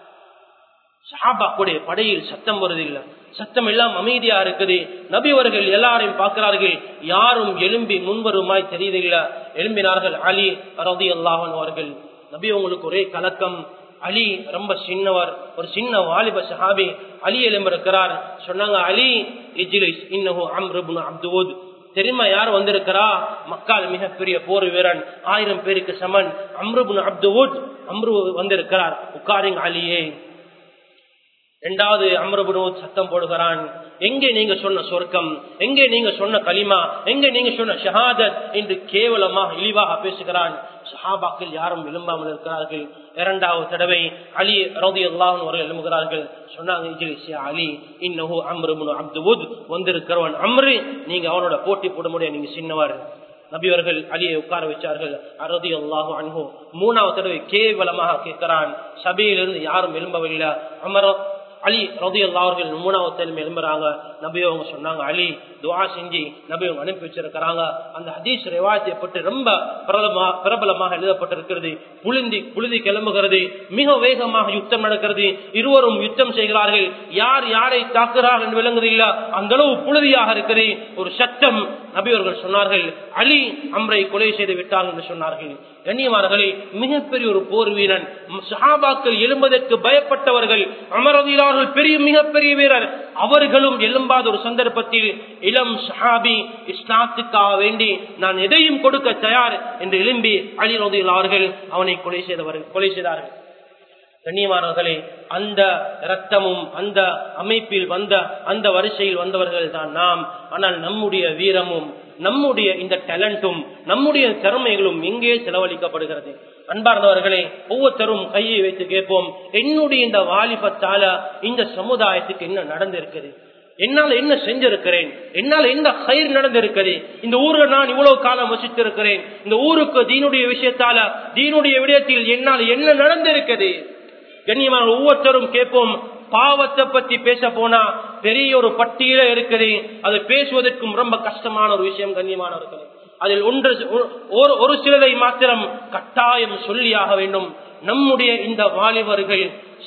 சஹாபாக்குடைய படையில் சத்தம் வருதில்லை சத்தம் எல்லாம் அமைதியா இருக்குது நபிவர்கள் எல்லாரையும் பார்க்கிறார்கள் யாரும் எலும்பி முன்வருமாய் தெரியுதில்லை எழும்பினார்கள் அலி ரதி அல்லாஹன் அவர்கள் நபி உங்களுக்கு ஒரே கலக்கம் அலி ரொம்ப சின்னவர் ஒரு சின்ன வாலிப சஹாபி அலி எழும்பிருக்கிறார் சொன்னாங்க அலி இஜிலிஸ் இன்னஹு அம்ருபுன் அப்துவுத் தெரியுமா யார் வந்திருக்கிறா மக்கால் மிகப்பெரிய போர் வீரன் ஆயிரம் பேருக்கு சமன் அம்ருபுன் அப்துவுத் அம்ரு வந்திருக்கிறார் உட்காரிங் அலியே இரண்டாவது அம்ரபுனோத் சத்தம் போடுகிறான் எங்கே நீங்க சொன்ன சொர்க்கம் எங்கே நீங்க சொன்ன களிமா எங்கே நீங்க சொன்ன ஷஹாதத் என்று கேவலமாக இழிவாக பேசுகிறான் சஹாபாக்கள் யாரும் விரும்பாமல் இருக்கிறார்கள் இரண்டாவது தடவை அலி ரவுதி அல்லாஹன் அவர்கள் எழும்புகிறார்கள் சொன்னாங்க அலி இன்னஹு அம்ருபுனு அப்துவுத் வந்திருக்கிறவன் அம்ரு நீங்க அவனோட போட்டி போட முடியாது நீங்க சின்னவர் நபியவர்கள் அலியை உட்கார வச்சார்கள் அறுதி அல்லாஹும் அனுகு மூணாவது தடவை கேவலமாக கேட்கிறான் சபையிலிருந்து யாரும் எழும்பவில்லை அமர அலி ரதி அவர்கள் மூணாவது தலைமை எழும்புறாங்க நபி அவங்க சொன்னாங்க அலி துவா செஞ்சு நபி அவங்க அனுப்பி வச்சிருக்கிறாங்க அந்த ஹதீஸ் ரிவாயத்தை பற்றி ரொம்ப பிரபலமா பிரபலமாக எழுதப்பட்டிருக்கிறது புழுந்தி புழுதி கிளம்புகிறது மிக வேகமாக யுத்தம் நடக்கிறது இருவரும் யுத்தம் செய்கிறார்கள் யார் யாரை தாக்குகிறார்கள் என்று விளங்குதில்லை அந்த அளவு புழுதியாக இருக்கிறது ஒரு சத்தம் நபி அவர்கள் சொன்னார்கள் அலி அம்ரை கொலை செய்து விட்டார்கள் என்று சொன்னார்கள் கண்ணியமானர்களே மிகப்பெரிய ஒரு போர் வீரன் சஹாபாக்கள் எழும்பதற்கு பயப்பட்டவர்கள் அமரதியிலார்கள் பெரிய மிகப்பெரிய வீரர் அவர்களும் எழும்பாத ஒரு சந்தர்ப்பத்தில் இளம் சஹாபி இஸ்லாத்துக்காக வேண்டி நான் எதையும் கொடுக்க தயார் என்று எழும்பி அலிரதியில் அவர்கள் அவனை கொலை செய்தவர்கள் கொலை செய்தார்கள் கண்ணியமானவர்களே அந்த ரத்தமும் அந்த அமைப்பில் வந்த அந்த வரிசையில் வந்தவர்கள் தான் நாம் ஆனால் நம்முடைய வீரமும் நம்முடைய இந்த டேலண்டும் நம்முடைய திறமைகளும் எங்கே செலவழிக்கப்படுகிறது அன்பார்ந்தவர்களே ஒவ்வொருத்தரும் கையை வைத்து கேட்போம் என்னுடைய இந்த வாலிபத்தால இந்த சமுதாயத்துக்கு என்ன நடந்திருக்குது என்னால என்ன செஞ்சிருக்கிறேன் என்னால என்ன கயிர் நடந்திருக்கிறது இந்த ஊர்ல நான் இவ்வளவு காலம் வசித்திருக்கிறேன் இந்த ஊருக்கு தீனுடைய விஷயத்தால தீனுடைய விடயத்தில் என்னால் என்ன நடந்திருக்குது கண்ணியமான ஒவ்வொருத்தரும் கேட்போம் பாவத்தை பத்தி பேச போனா பெரிய ஒரு பட்டியல இருக்குது அது பேசுவதற்கும் ரொம்ப கஷ்டமான ஒரு விஷயம் கண்ணியமான இருக்குது அதில் ஒன்று ஒரு ஒரு சிலரை மாத்திரம் கட்டாயம் சொல்லியாக வேண்டும் நம்முடைய இந்த வாலிபர்கள்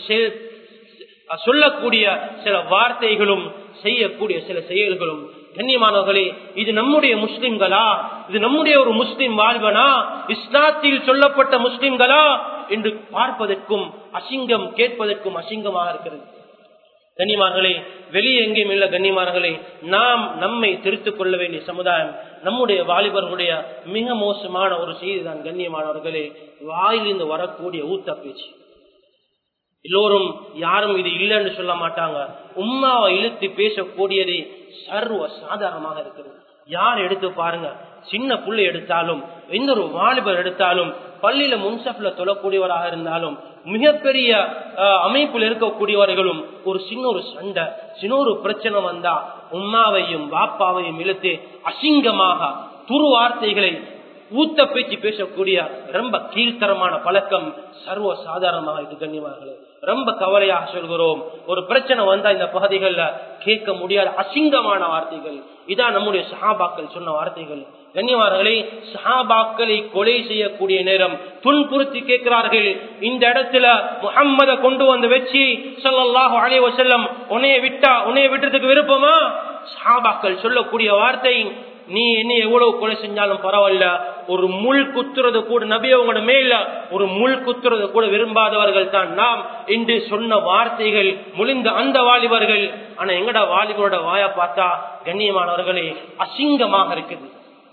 சொல்லக்கூடிய சில வார்த்தைகளும் செய்யக்கூடிய சில செயல்களும் கண்ணியமானவர்களே இது நம்முடைய முஸ்லிம்களா இது நம்முடைய ஒரு முஸ்லிம் வாழ்வனா இஸ்லாத்தில் சொல்லப்பட்ட முஸ்லிம்களா என்று பார்ப்பதற்கும் அசிங்கம் கேட்பதற்கும் அசிங்கமாக இருக்கிறது கண்ணியமார்களே வெளியே எங்கேயும் இல்ல கண்ணியமார்களே நாம் நம்மை திருத்திக் கொள்ள வேண்டிய சமுதாயம் நம்முடைய வாலிபர்களுடைய மிக மோசமான ஒரு செய்தி தான் கண்ணியமானவர்களே வாயிலிருந்து வரக்கூடிய ஊத்த பேச்சு எல்லோரும் யாரும் இது இல்லைன்னு சொல்ல மாட்டாங்க உம்மாவை இழுத்து பேசக்கூடியது சர்வ சாதாரணமாக இருக்குது யார் எடுத்து பாருங்க சின்ன புள்ளை எடுத்தாலும் எந்த ஒரு வாலிபர் எடுத்தாலும் பள்ளியில முன்சப்ல தொழக்கூடியவராக இருந்தாலும் மிகப்பெரிய அஹ், அமைப்பில் இருக்கக்கூடியவர்களும் ஒரு சின்ன ஒரு சண்டை சின்ன ஒரு பிரச்சனை வந்தா உம்மாவையும் பாப்பாவையும் இழுத்து அசிங்கமாக துரு வார்த்தைகளை ஊத்த பேச்சு பேசக்கூடிய ரொம்ப கீழ்த்தரமான பழக்கம் சர்வ சாதாரணமாக இது கண்ணியமார்களே ரொம்ப கவலையாக சொல்கிறோம் ஒரு பிரச்சனை வந்தா இந்த பகுதிகள்ல கேட்க முடியாத அசிங்கமான வார்த்தைகள் இதான் நம்முடைய சஹாபாக்கள் சொன்ன வார்த்தைகள் கண்ணியமார்களே சஹாபாக்களை கொலை செய்யக்கூடிய நேரம் துன்புறுத்தி கேட்கிறார்கள் இந்த இடத்துல முகம்மத கொண்டு வந்து வச்சு சொல்லல்லாஹு அலைஹி வஸல்லம் உன்னைய விட்டா உன்னைய விட்டுறதுக்கு விருப்பமா சஹாபாக்கள் சொல்லக்கூடிய வார்த்தை நீ என்ன எவ்வளவு கொலை செஞ்சாலும் பரவாயில்ல ஒரு முள் குத்துறது கூட நபி அவங்களோட மேல ஒரு முள் குத்துறது கூட விரும்பாதவர்கள் தான் நாம் என்று சொன்ன வார்த்தைகள் முழிந்த அந்த வாலிபர்கள் ஆனா எங்கட வாலிபரோட வாய பார்த்தா கண்ணியமானவர்களே அசிங்கமாக இருக்குது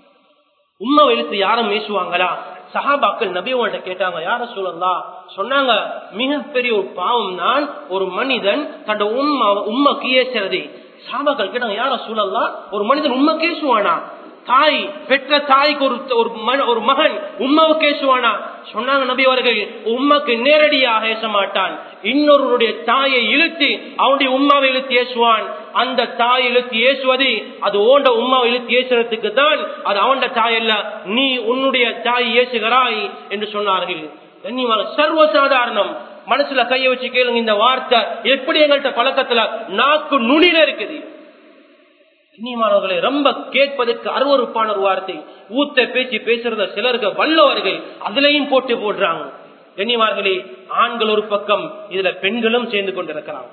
உண்மை எழுத்து யாரும் பேசுவாங்களா சஹாபாக்கள் நபியோட கேட்டாங்க யார சொல்லலாம் சொன்னாங்க மிகப்பெரிய ஒரு பாவம் தான் ஒரு மனிதன் தன்னோட உண்மை உண்மைக்கு ஏசுறது சாபாக்கள் கேட்டாங்க யார சூழல்லாம் ஒரு மனிதன் உண்மை கேசுவானா தாய் பெற்ற தாய்க்கு ஒரு ஒரு மன- ஒரு மகன் உண்மாவை கேசுவானா சொன்னாங்க நபி அவர்கள் உண்மைக்கு நேரடியாக ஏச மாட்டான் இன்னொருடைய தாயை இழுத்து அவனுடைய உண்மாவை இழுத்து ஏசுவான் அந்த தாய் இழுத்து ஏசுவது அது ஓண்ட உம்மாவை இழுத்து ஏசுறதுக்கு தான் அது அவன் தாய் அல்ல நீ உன்னுடைய தாய் ஏசுகிறாய் என்று சொன்னார்கள் கண்ணியமாக சர்வசாதாரணம் மனசுல கைய வச்சு கேளுங்க இந்த வார்த்தை எப்படி எங்கள்கிட்ட பழக்கத்துல நாக்கு நுனில இருக்குது கண்ணியமானவர்களை ரொம்ப கேட்பதற்கு அருவறுப்பான ஒரு வார்த்தை ஊத்த பேச்சு பேசுறத சிலருக்கு வல்லவர்கள் அதுலயும் போட்டு போடுறாங்க கண்ணியமார்களே ஆண்கள் ஒரு பக்கம் இதுல பெண்களும் சேர்ந்து கொண்டிருக்கிறாங்க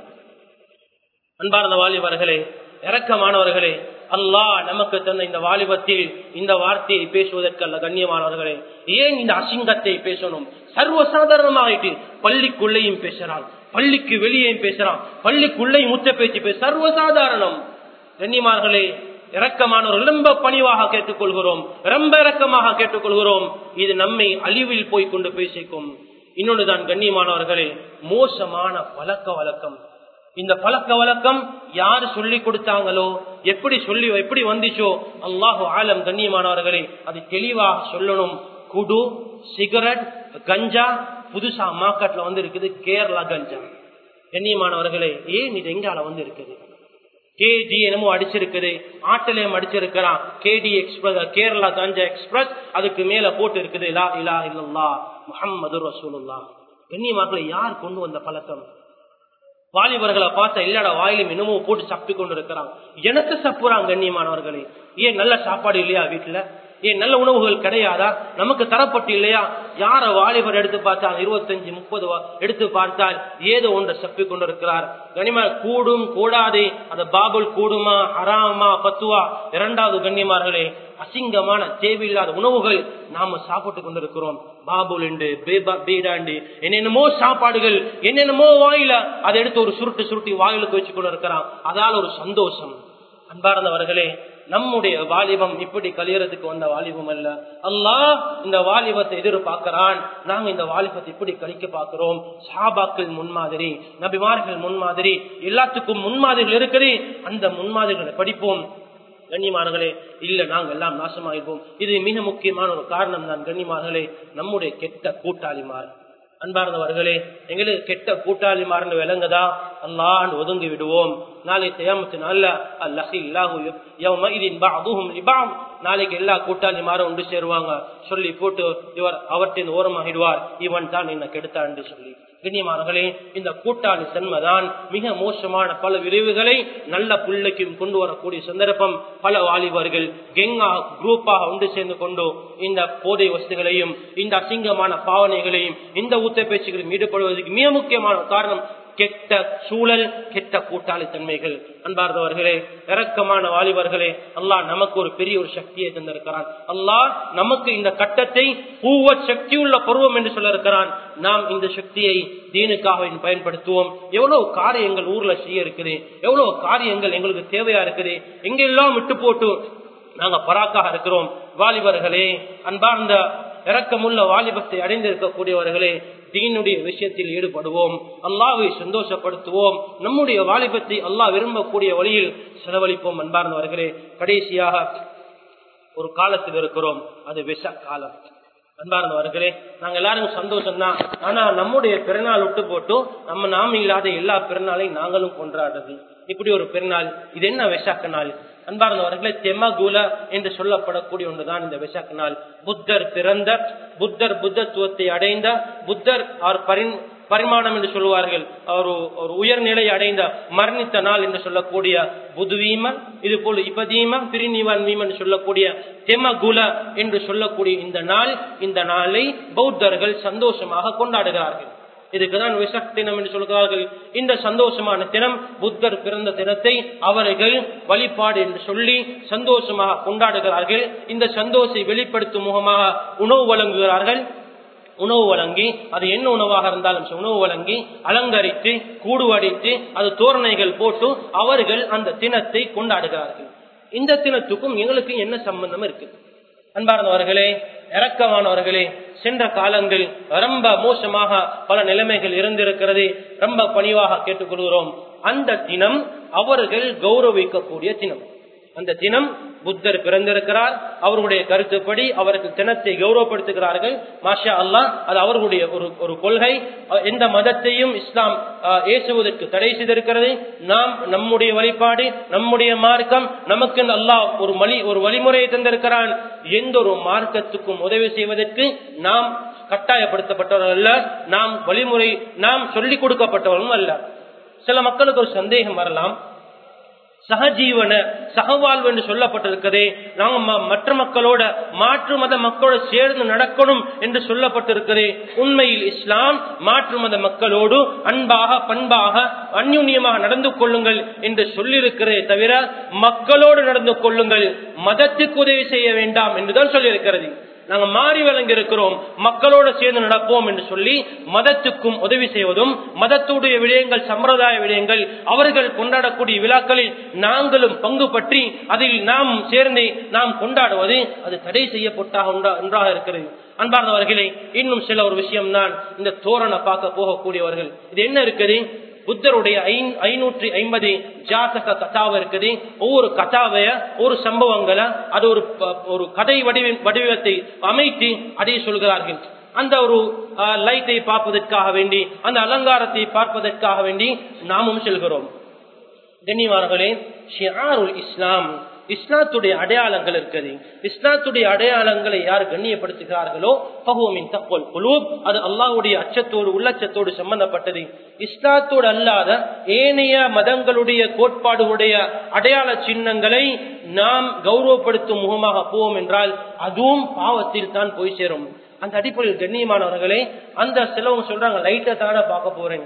அன்பார்ந்த வாலிபர்களே இரக்கமானவர்களே அல்லாஹ் நமக்கு தந்த இந்த வாலிபத்தில் இந்த வார்த்தையை பேசுவதற்கு அல்ல கண்ணியமானவர்களே ஏன் இந்த அசிங்கத்தை பேசணும் சர்வசாதாரணமாயிட்டு பள்ளிக்குள்ளேயும் பேசுறான் பள்ளிக்கு வெளியேயும் பேசுறான் பள்ளிக்குள்ளேயும் முத்த பேச்சு பேச சர்வசாதாரணம் கண்ணியமார்களே இரக்கமானவர்கள் ரொம்ப பணிவாக கேட்டுக்கொள்கிறோம் ரொம்ப இரக்கமாக கேட்டுக்கொள்கிறோம் இது நம்மை அழிவில் போய் கொண்டு பேசிக்கும் இன்னொன்றுதான் கண்ணியமானவர்களே மோசமான பழக்க வழக்கம் இந்த பழக்க வழக்கம் யாரு சொல்லி கொடுத்தாங்களோ எப்படி சொல்லி எப்படி வந்துச்சோ அல்லாஹு ஆலம் கண்ணியமானவர்களே அது தெளிவாக சொல்லணும் குடு சிகரெட் கஞ்சா புதுசா மார்க்கெட்ல வந்து இருக்குது கேரளா கஞ்சா கண்ணியமானவர்களே ஏன் இது எங்கால வந்து இருக்குது கேஜி என்னமோ அடிச்சிருக்குது ஆட்டிலையும் அடிச்சிருக்கிறான் கேடி எக்ஸ்பிரஸ் கேரளா கஞ்சா எக்ஸ்பிரஸ் அதுக்கு மேல போட்டு இருக்குது லா இலா இல்லல்லா முஹம்மது ரசூலுல்லா கண்ணியமாக்களை யார் கொண்டு வந்த பழக்கம் வாலிபர்களை பார்த்தா இல்லடா வாயிலும் இன்னமும் போட்டு சப்பி கொண்டு இருக்கிறாங்க எனக்கு சப்புறாங்க கண்ணியமானவர்களே ஏன் நல்ல சாப்பாடு இல்லையா வீட்டுல ஏன் நல்ல உணவுகள் கிடையாதா நமக்கு தரப்பட்டு இல்லையா யார வாலிபர் எடுத்து பார்த்தால் இருபத்தஞ்சு முப்பது எடுத்து பார்த்தால் ஏதோ ஒன்றை சப்பி கொண்டிருக்கிறார் கனிமா கூடும் கூடாது அது பாபுல் கூடுமா ஹராமா பத்துவா இரண்டாவது கண்ணியமார்களே அசிங்கமான தேவையில்லாத உணவுகள் நாம சாப்பிட்டு கொண்டிருக்கிறோம் பாபுல் உண்டு பீடாண்டு என்னென்னமோ சாப்பாடுகள் என்னென்னமோ வாயில அதை எடுத்து ஒரு சுருட்டு சுருட்டி வாயிலுக்கு வச்சு கொண்டு இருக்கிறான் அதால ஒரு சந்தோஷம் அன்பார்ந்தவர்களே நம்முடைய வாலிபம் இப்படி கழியறதுக்கு வந்த வாலிபம் அல்ல அல்லாஹ் இந்த வாலிபத்தை எதிர்பார்க்கிறான் நாங்க இந்த வாலிபத்தை இப்படி கழிக்க பார்க்கிறோம் சாபாக்கள் முன்மாதிரி நபிமார்கள் முன்மாதிரி எல்லாத்துக்கும் முன்மாதிரிகள் இருக்குது அந்த முன்மாதிரிகளை படிப்போம் கண்ணியமானங்களே இல்ல நாங்க எல்லாம் நாசமாயிருப்போம் இது மிக முக்கியமான ஒரு காரணம் தான் கண்ணியமானங்களே நம்முடைய கெட்ட கூட்டாளிமார் அன்பார்ந்தவர்களே எங்களுக்கு கெட்ட கூட்டாளிமார்னு விளங்குதா அல்லாண்டு ஒதுங்கி விடுவோம் நாளை தயாமத்து நல்ல அல்லஹி இல்லாஹு நாளைக்கு எல்லா கூட்டாளிமாரும் ஒன்று சேருவாங்க சொல்லி போட்டு இவர் அவற்றின் ஓரமாகிடுவார் இவன் தான் என்ன கெடுத்தான்னு சொல்லி கண்ணியமானர்களே இந்த கூட்டாளி சென்மதான் மிக மோசமான பல விளைவுகளை நல்ல பிள்ளைக்கும் கொண்டு வரக்கூடிய சந்தர்ப்பம் பல வாலிபர்கள் கெங்கா குரூப்பாக ஒன்று சேர்ந்து கொண்டு இந்த போதை வசதிகளையும் இந்த அசிங்கமான பாவனைகளையும் இந்த ஊத்த பேச்சுகளையும் ஈடுபடுவதற்கு மிக முக்கியமான காரணம் கெட்ட சூழல் கெட்ட கூட்டாளி தன்மைகள் அன்பார்ந்தவர்களே இறக்கமான வாலிபர்களே அல்லாஹ் நமக்கு ஒரு பெரிய ஒரு சக்தியை தந்திருக்கிறான் அல்லாஹ் நமக்கு இந்த கட்டத்தை பூவ சக்தி உள்ள பருவம் என்று சொல்ல இருக்கிறான் நாம் இந்த சக்தியை தீனுக்காக பயன்படுத்துவோம் எவ்வளவு காரியங்கள் ஊர்ல செய்ய இருக்குது எவ்வளவு காரியங்கள் எங்களுக்கு தேவையா இருக்குது எங்கெல்லாம் விட்டு போட்டு நாங்க பராக்காக இருக்கிறோம் வாலிபர்களே அன்பார்ந்த இறக்கமுள்ள வாலிபத்தை அடைந்திருக்கக்கூடியவர்களே தீனுடைய விஷயத்தில் ஈடுபடுவோம் அல்லாவை சந்தோஷப்படுத்துவோம் நம்முடைய வாலிபத்தை அல்லாஹ் விரும்பக்கூடிய வழியில் செலவழிப்போம் அன்பார்ந்தவர்களே கடைசியாக ஒரு காலத்தில் இருக்கிறோம் அது விஷ காலம் அன்பார்ந்தவர்களே நாங்க எல்லாரும் சந்தோஷம் தான் ஆனா நம்முடைய பிறநாள் விட்டு போட்டு நம்ம நாம இல்லாத எல்லா பிறநாளையும் நாங்களும் கொண்டாடுறது இப்படி ஒரு பெருநாள் இது என்ன விசாக்க நாள் அன்பார்ந்தவர்களே தெமகுல என்று சொல்லப்படக்கூடிய ஒன்றுதான் இந்த விசாக்க நாள் புத்தர் பிறந்த புத்தர் புத்தத்துவத்தை அடைந்த புத்தர் அவர் பரிண் பரிமாணம் என்று சொல்லுவார்கள் ஒரு ஒரு உயர்நிலை அடைந்த மரணித்த நாள் என்று சொல்லக்கூடிய புதுவீமன் இது போல இப்பதீமன் பிரிநிவன் வீமன் சொல்லக்கூடிய தெமகுல என்று சொல்லக்கூடிய இந்த நாள் இந்த நாளை பௌத்தர்கள் சந்தோஷமாக கொண்டாடுகிறார்கள் இதுக்குதான் விசக் தினம் என்று சொல்கிறார்கள் இந்த சந்தோஷமான தினம் புத்தர் பிறந்த தினத்தை அவர்கள் வழிபாடு என்று சொல்லி சந்தோஷமாக கொண்டாடுகிறார்கள் இந்த சந்தோஷை வெளிப்படுத்தும் முகமாக உணவு வழங்குகிறார்கள் உணவு வழங்கி அது என்ன உணவாக இருந்தாலும் உணவு வழங்கி அலங்கரித்து கூடுவடித்து அது தோரணைகள் போட்டு அவர்கள் அந்த தினத்தை கொண்டாடுகிறார்கள் இந்த தினத்துக்கும் எங்களுக்கு என்ன சம்பந்தம் இருக்கு அன்பார்ந்தவர்களே இறக்கமானவர்களே சென்ற காலங்கள் ரொம்ப மோசமாக பல நிலைமைகள் இருந்திருக்கிறது ரொம்ப பணிவாக கேட்டுக்கொள்கிறோம் அந்த தினம் அவர்கள் கௌரவிக்கக்கூடிய தினம் அந்த தினம் புத்தர் பிறந்திருக்கிறார் அவர்களுடைய கருத்துப்படி அவர்கள் தினத்தை கௌரவப்படுத்துகிறார்கள் மாஷா அல்லா அது அவர்களுடைய ஒரு ஒரு கொள்கை எந்த மதத்தையும் இஸ்லாம் ஏசுவதற்கு தடை செய்திருக்கிறது நாம் நம்முடைய வழிபாடு நம்முடைய மார்க்கம் நமக்கு அல்லாஹ் ஒரு மொழி ஒரு வழிமுறையை தந்திருக்கிறான் எந்த ஒரு மார்க்கத்துக்கும் உதவி செய்வதற்கு நாம் கட்டாயப்படுத்தப்பட்டவர்கள் அல்ல நாம் வழிமுறை நாம் சொல்லிக் கொடுக்கப்பட்டவர்களும் அல்ல சில மக்களுக்கு ஒரு சந்தேகம் வரலாம் சகஜீவன சகவாழ்வு என்று சொல்லப்பட்டிருக்கிறதே நாங்க மற்ற மக்களோட மாற்று மத மக்களோட சேர்ந்து நடக்கணும் என்று சொல்லப்பட்டிருக்கிறே உண்மையில் இஸ்லாம் மாற்று மத மக்களோடு அன்பாக பண்பாக அந்யுன்யமாக நடந்து கொள்ளுங்கள் என்று சொல்லியிருக்கிறே தவிர மக்களோடு நடந்து கொள்ளுங்கள் மதத்துக்கு உதவி செய்ய வேண்டாம் என்றுதான் சொல்லியிருக்கிறது நாங்க மாறி விளங்கி இருக்கிறோம் மக்களோட சேர்ந்து நடப்போம் என்று சொல்லி மதத்துக்கும் உதவி செய்வதும் மதத்துடைய விடயங்கள் சம்பிரதாய விடயங்கள் அவர்கள் கொண்டாடக்கூடிய விழாக்களில் நாங்களும் பங்கு பற்றி அதில் நாம் சேர்ந்து நாம் கொண்டாடுவது அது தடை செய்யப்பட்டாக ஒன்றாக இருக்கிறது அன்பார்ந்தவர்களே இன்னும் சில ஒரு விஷயம் தான் இந்த தோரணை பார்க்க போகக்கூடியவர்கள் இது என்ன இருக்குது புத்தருடைய ஐநூற்றி ஐம்பது ஜாதக கதாவை இருக்குது ஒவ்வொரு கதாவைய ஒரு சம்பவங்களை அது ஒரு ஒரு கதை வடிவ வடிவத்தை அமைத்து அதை சொல்கிறார்கள் அந்த ஒரு லைட்டை பார்ப்பதற்காக வேண்டி அந்த அலங்காரத்தை பார்ப்பதற்காக வேண்டி நாமும் செல்கிறோம் கண்ணியமானவர்களே ஷியாருல் இஸ்லாம் இஸ்லாத்துடைய அடையாளங்கள் இருக்குது இஸ்லாத்துடைய அடையாளங்களை யார் கண்ணியப்படுத்துகிறார்களோ பகுவமின் தப்போல் குழு அது அல்லாவுடைய அச்சத்தோடு உள்ளச்சத்தோடு சம்பந்தப்பட்டது இஸ்லாத்தோடு அல்லாத ஏனைய மதங்களுடைய கோட்பாடுகளுடைய அடையாள சின்னங்களை நாம் கௌரவப்படுத்தும் முகமாக போவோம் என்றால் அதுவும் பாவத்தில் தான் போய் சேரும் அந்த அடிப்படையில் கண்ணியமானவர்களே அந்த சிலவங்க சொல்றாங்க லைட்டை தானே பார்க்க போறேன்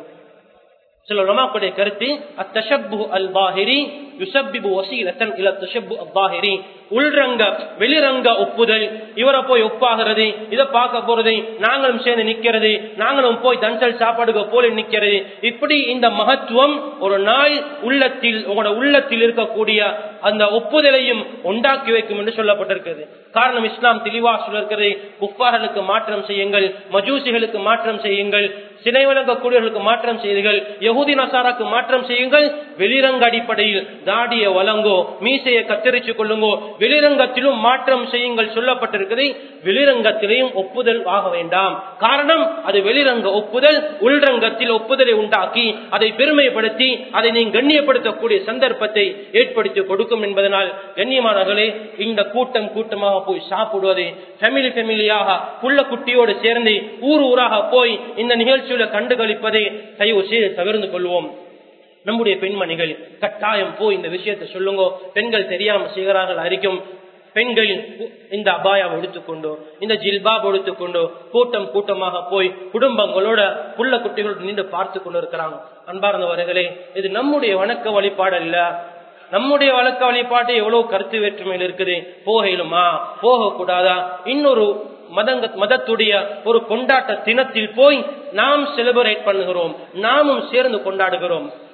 சில உலமாக்களுடைய கருத்து அத்தஷப்பு அல் பாஹிரி யுசப்பிபு வசீலத்தன் இல தஷப்பு அப்பாஹிரி உள்ரங்க வெளிரங்க ஒப்புதல் இவரை போய் ஒப்பாகிறது இதை பார்க்க போறது நாங்களும் சேர்ந்து நிக்கிறது நாங்களும் போய் தஞ்சல் சாப்பாடுக்கு போல நிக்கிறது இப்படி இந்த மகத்துவம் ஒரு நாள் உள்ளத்தில் உங்களோட உள்ளத்தில் இருக்கக்கூடிய அந்த ஒப்புதலையும் உண்டாக்கி வைக்கும் என்று சொல்லப்பட்டிருக்கிறது காரணம் இஸ்லாம் தெளிவா சொல்லிருக்கிறது குஃபார்களுக்கு மாற்றம் செய்யுங்கள் மஜூசிகளுக்கு மாற்றம் செய்யுங்கள் சினை வழங்கக்கூடியவர்களுக்கு மாற்றம் செய்யுங்கள் யகுதி நசாராக்கு மாற்றம் செய்யுங்கள் வெளிரங்க அடிப்படையில் தாடிய வழங்கோ மீசையை கத்தரிச்சு கொள்ளுங்கோ வெளிரங்கத்திலும் மாற்றம் செய்யுங்கள் சொல்லப்பட்டிருக்கிறது வெளிரங்கத்திலேயும் ஒப்புதல் ஆக வேண்டாம் காரணம் அது வெளிரங்க ஒப்புதல் உள்ரங்கத்தில் ஒப்புதலை உண்டாக்கி அதை பெருமைப்படுத்தி அதை நீ கண்ணியப்படுத்தக்கூடிய சந்தர்ப்பத்தை ஏற்படுத்தி கொடுக்கும் என்பதனால் கண்ணியமானவர்களே இந்த கூட்டம் கூட்டமாக போய் சாப்பிடுவது ஃபேமிலி ஃபேமிலியாக புள்ள குட்டியோடு சேர்ந்து ஊர் ஊராக போய் இந்த நிகழ்ச்சியில கண்டுகளிப்பதை தயவு செய்து தவிர்த்து கொள்வோம் நம்முடைய பெண்மணிகள் கட்டாயம் போய் இந்த விஷயத்தை சொல்லுங்க பெண்கள் தெரியாம செய்கிறார்கள் அறிக்கும் பெண்கள் இந்த அபாயாவை எடுத்துக்கொண்டோ இந்த ஜில்பாப் எடுத்துக்கொண்டோ கூட்டம் கூட்டமாக போய் குடும்பங்களோட புள்ள குட்டிகளோடு நின்று பார்த்து கொண்டு இருக்கிறாங்க அன்பார்ந்தவர்களே இது நம்முடைய வணக்க வழிபாடு அல்ல நம்முடைய வழக்க வழிபாட்டு எவ்வளவு கருத்து வேற்றுமையில் இருக்குது போகலுமா போக கூடாதா இன்னொரு மதங்க மதத்துடைய ஒரு கொண்டாட்ட தினத்தில் போய் நாம் செலிபிரேட் பண்ணுகிறோம் நாமும் சேர்ந்து கொண்டாடுகிறோம்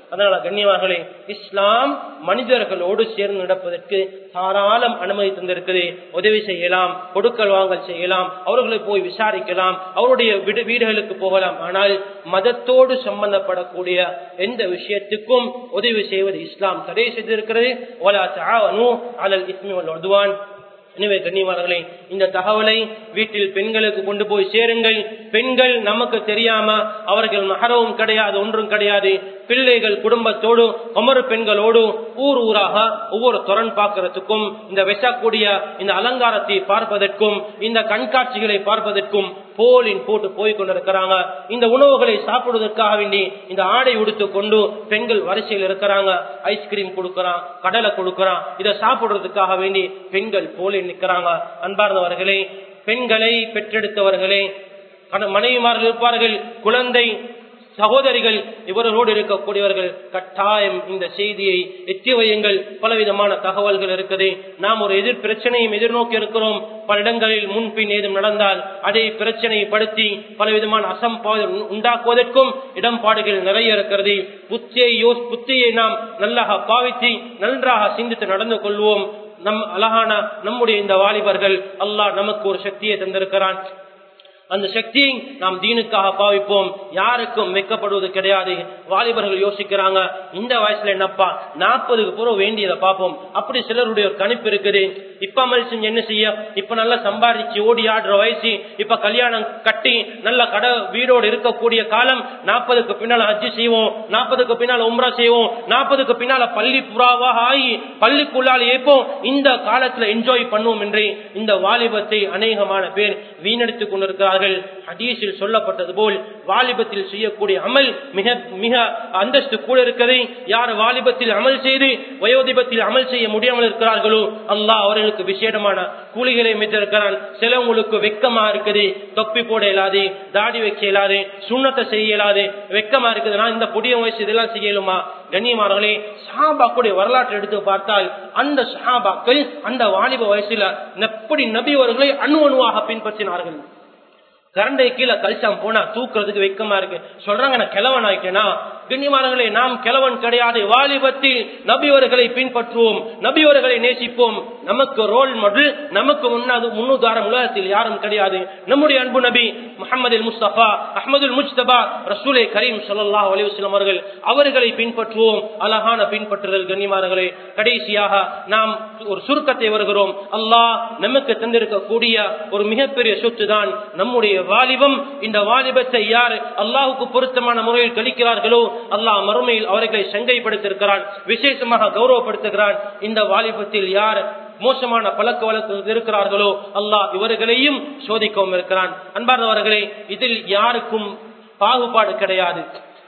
அதனால கண்ணியவார்களே இஸ்லாம் மனிதர்களோடு சேர்ந்து நடப்பதற்கு தாராளம் அனுமதி தந்திருக்குது உதவி செய்யலாம் கொடுக்கல் வாங்கல் செய்யலாம் அவர்களை போய் விசாரிக்கலாம் அவருடைய வீடு வீடுகளுக்கு போகலாம் ஆனால் மதத்தோடு சம்பந்தப்படக்கூடிய எந்த விஷயத்துக்கும் உதவி செய்வது இஸ்லாம் தடை செய்திருக்கிறது ஒலா தாவனு அலல் இஸ்மி வல் உதுவான் எனவே கண்ணியமானவர்களே இந்த தகவலை வீட்டில் பெண்களுக்கு கொண்டு போய் சேருங்கள் பெண்கள் நமக்கு தெரியாம அவர்கள் மகரவும் கிடையாது ஒன்றும் கிடையாது பிள்ளைகள் குடும்பத்தோடு குமரு பெண்களோடு ஊர் ஊராக ஒவ்வொரு துறன் பார்க்கறதுக்கும் இந்த வெசக்கூடிய இந்த அலங்காரத்தை பார்ப்பதற்கும் இந்த கண்காட்சிகளை பார்ப்பதற்கும் போலின் போட்டு போய் கொண்டிருக்கிறாங்க இந்த உணவுகளை சாப்பிடுவதற்காக வேண்டி இந்த ஆடை உடுத்து கொண்டு பெண்கள் வரிசையில் இருக்கிறாங்க ஐஸ்கிரீம் கொடுக்கறான் கடலை கொடுக்கறான் இதை சாப்பிடுறதுக்காக வேண்டி பெண்கள் போலில் நிற்கிறாங்க அன்பார்ந்தவர்களே பெண்களை பெற்றெடுத்தவர்களே மனைவிமார்கள் இருப்பார்கள் குழந்தை சகோதரிகள் இவர்களோடு இருக்கக்கூடியவர்கள் கட்டாயம் இந்த செய்தியை எத்தி வையுங்கள் பலவிதமான தகவல்கள் இருக்குது நாம் ஒரு எதிர் பிரச்சனையும் எதிர்நோக்கி இருக்கிறோம் பல இடங்களில் முன்பின் ஏதும் நடந்தால் அதை பிரச்சனையை படுத்தி பலவிதமான அசம்பாதம் உண்டாக்குவதற்கும் இடம்பாடுகள் நிறைய இருக்கிறது புத்தியை யோஸ் புத்தியை நாம் நல்லாக பாவித்து நன்றாக சிந்தித்து நடந்து கொள்வோம் நம் அழகான நம்முடைய இந்த வாலிபர்கள் அல்லாஹ் நமக்கு ஒரு சக்தியை தந்திருக்கிறான் அந்த சக்தியை நாம் தீனுக்காக பாவிப்போம் யாருக்கும் வைக்கப்படுவது கிடையாது வாலிபர்கள் யோசிக்கிறாங்க இந்த வயசுல என்னப்பா நாற்பதுக்கு பிறகு வேண்டியதை பார்ப்போம் அப்படி சிலருடைய ஒரு கணிப்பு இருக்குது இப்ப அமல் செஞ்சு என்ன செய்ய இப்ப நல்லா சம்பாதிச்சு ஓடி ஆடுற வயசு இப்ப கல்யாணம் கட்டி நல்ல கடை வீடோடு இருக்கக்கூடிய காலம் நாற்பதுக்கு பின்னால அஜி செய்வோம் நாற்பதுக்கு பின்னால உம்ரா செய்வோம் நாற்பதுக்கு பின்னால பள்ளி புறாவாக ஆகி பள்ளிக்குள்ளால் ஏப்போம் இந்த காலத்துல என்ஜாய் பண்ணுவோம் என்று இந்த வாலிபத்தை அநேகமான பேர் வீணடித்துக் கொண்டிருக்கிறார்கள் ஹதீஸில் சொல்லப்பட்டது போல் வாலிபத்தில் செய்யக்கூடிய அமல் மிக மிக அந்தஸ்து கூட இருக்கிறது யார் வாலிபத்தில் அமல் செய்து வயோதிபத்தில் அமல் செய்ய முடியாமல் இருக்கிறார்களோ அல்லாஹ் அவர்களுக்கு விசேடமான கூலிகளை மித்திருக்கிறான் சிலவங்களுக்கு வெக்கமா இருக்குது தொப்பி போட இயலாது தாடி வைக்க இயலாது சுண்ணத்தை செய்ய இயலாது வெக்கமா இருக்குது நான் இந்த புதிய வயசு இதெல்லாம் செய்யலுமா கண்ணியமானவர்களே சஹாபாக்குடைய வரலாற்றை எடுத்து பார்த்தால் அந்த சஹாபாக்கள் அந்த வாலிப வயசுல எப்படி நபி அவர்களை அணு அணுவாக பின்பற்றினார்கள் கரண்டை கீழே கழிச்சாம் போனா தூக்குறதுக்கு வெக்கமா இருக்கு சொல்றாங்க நான் கிழவன் ஆயிட்டேனா கண்ணியமானங்களே நாம் கிழவன் கிடையாது வாலிபத்தில் நபியவர்களை பின்பற்றுவோம் நபியவர்களை நேசிப்போம் நமக்கு ரோல் மாடல் நமக்கு முன்னாது முன்னுதாரம் உலகத்தில் யாரும் கிடையாது நம்முடைய அன்பு நபி முகமது முஸ்தபா அஹமதுல் முஸ்தபா ரசூலை கரீம் சல்லா அலிவஸ்லம் அவர்கள் அவர்களை பின்பற்றுவோம் அழகான பின்பற்றுதல் கண்ணியமானங்களே கடைசியாக நாம் ஒரு சுருக்கத்தை வருகிறோம் அல்லாஹ் நமக்கு தந்திருக்கக்கூடிய ஒரு மிகப்பெரிய சொத்து தான் நம்முடைய வாலிபம் இந்த வாலிபத்தை யார் அல்லாஹுக்கு பொருத்தமான முறையில் கழிக்கிறார்களோ அல்லாஹ் மறுமையில் அவர்களை சங்கைப்படுத்திருக்கிறான் விசேஷமாக கௌரவப்படுத்துகிறான் இந்த வாலிபத்தில் யார் மோசமான பழக்க வழக்கு இருக்கிறார்களோ அல்லாஹ் இவர்களையும் சோதிக்கவும் இருக்கிறான் அன்பார்ந்தவர்களே இதில் யாருக்கும் பாகுபாடு கிடையாது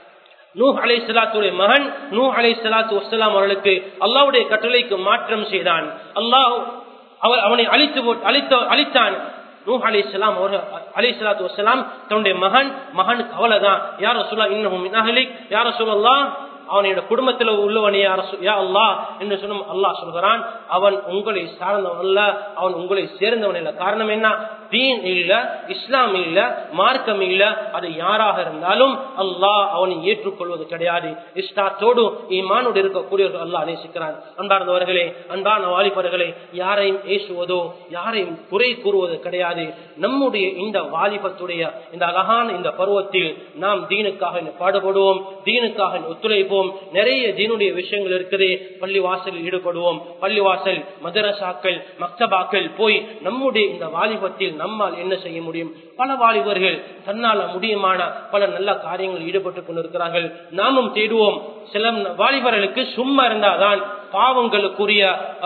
நூ அலை சலாத்துடைய மகன் நூ அலை சலாத்து வசலாம் அவர்களுக்கு அல்லாவுடைய கட்டளைக்கு மாற்றம் செய்தான் அல்லாஹ் அவர் அவனை அழித்து அழித்த அழித்தான் நூ அலி இஸ்லாம் அலி சலாத்து வசலாம் தன்னுடைய மகன் மகனுக்கு அவ்வளவுதான் யார சொல்லா இன்னும் மினஹலிக் யார சொல்லலாம் அவனுடைய குடும்பத்தில் உள்ளவனே யா அல்லா என்று சொன்ன அல்லாஹ் சொல்கிறான் அவன் உங்களை சார்ந்தவன் அல்ல அவன் உங்களை சேர்ந்தவன் இல்ல காரணம் என்ன தீன் இல்ல இஸ்லாம் இல்ல மார்க்கம் இல்ல அது யாராக இருந்தாலும் அல்லாஹ் அவனை ஏற்றுக்கொள்வது கிடையாது இஸ்லாத்தோடு ஈமானோடு இருக்கக்கூடியவர்கள் அல்லாஹ் நேசிக்கிறான் அன்பார்ந்தவர்களே அன்பான வாலிபர்களே யாரையும் ஏசுவதோ யாரையும் குறை கூறுவது கிடையாது நம்முடைய இந்த வாலிபத்துடைய இந்த அழகான இந்த பருவத்தில் நாம் தீனுக்காக பாடுபடுவோம் தீனுக்காக ஒத்துழைப்போம் நிறைய தீனுடைய விஷயங்கள் இருக்குது பள்ளி வாசலில் ஈடுபடுவோம் பள்ளிவாசல் மதரசாக்கள் மக்தபாக்கள் போய் நம்முடைய இந்த வாலிபத்தில் நம்மால் என்ன செய்ய முடியும் பல வாலிபர்கள் தன்னால முடியுமான பல நல்ல காரியங்கள் ஈடுபட்டுக் கொண்டிருக்கிறார்கள் நாமும் தேடுவோம் சில வாலிபர்களுக்கு சும்மா இருந்தாதான் பாவங்களுக்குரிய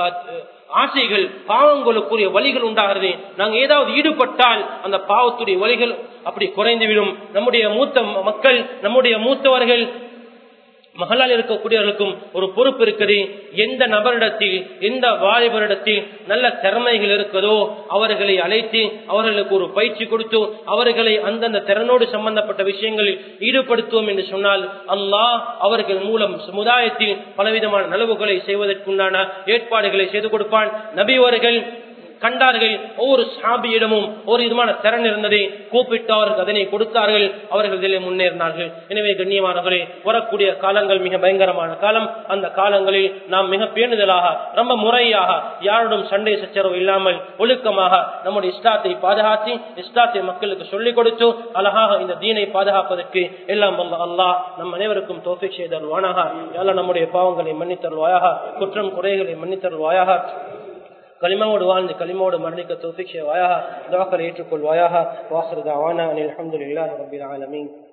ஆசைகள் பாவங்களுக்குரிய வழிகள் உண்டாகிறது நாங்க ஏதாவது ஈடுபட்டால் அந்த பாவத்துடைய வழிகள் அப்படி குறைந்துவிடும் நம்முடைய மூத்த மக்கள் நம்முடைய மூத்தவர்கள் மகளால் இருக்கக்கூடியவர்களுக்கும் ஒரு பொறுப்பு இருக்குது எந்த நபரிடத்தில் எந்த வாலிபரிடத்தில் நல்ல திறமைகள் இருக்குதோ அவர்களை அழைத்து அவர்களுக்கு ஒரு பயிற்சி கொடுத்து அவர்களை அந்தந்த திறனோடு சம்பந்தப்பட்ட விஷயங்களில் ஈடுபடுத்துவோம் என்று சொன்னால் அல்லாஹ் அவர்கள் மூலம் சமுதாயத்தில் பலவிதமான நலவுகளை செய்வதற்குண்டான ஏற்பாடுகளை செய்து கொடுப்பான் நபி அவர்கள் கண்டார்கள் ஒவ்வொரு சாபியிடமும் ஒரு விதமான திறன் இருந்ததை கூப்பிட்டு அவர்கள் அதனை கொடுத்தார்கள் அவர்கள் இதிலே முன்னேறினார்கள் எனவே கண்ணியமானவர்களே வரக்கூடிய காலங்கள் மிக பயங்கரமான காலம் அந்த காலங்களில் நாம் மிக பேணுதலாக ரொம்ப முறையாக யாருடன் சண்டை சச்சரவு இல்லாமல் ஒழுக்கமாக நம்முடைய இஸ்லாத்தை பாதுகாத்து இஸ்லாத்தை மக்களுக்கு சொல்லிக் கொடுத்து அழகாக இந்த தீனை பாதுகாப்பதற்கு எல்லாம் வல்ல அல்லாஹ் நம் அனைவருக்கும் தோஃபிக் செய்தருவானாக எல்லாம் நம்முடைய பாவங்களை மன்னித்தருவாயாக குற்றம் குறைகளை மன்னித்தருவாயாக களிமாவோடு வாழ்ந்து களிமாவோடு மரணிக்க தோஃபிக் செய்வாயாக துவாக்களை ஏற்றுக்கொள்வாயாக வாசல் தாவானா அனில் அஹமதுல்லாஹி ரபில் ஆலமீன்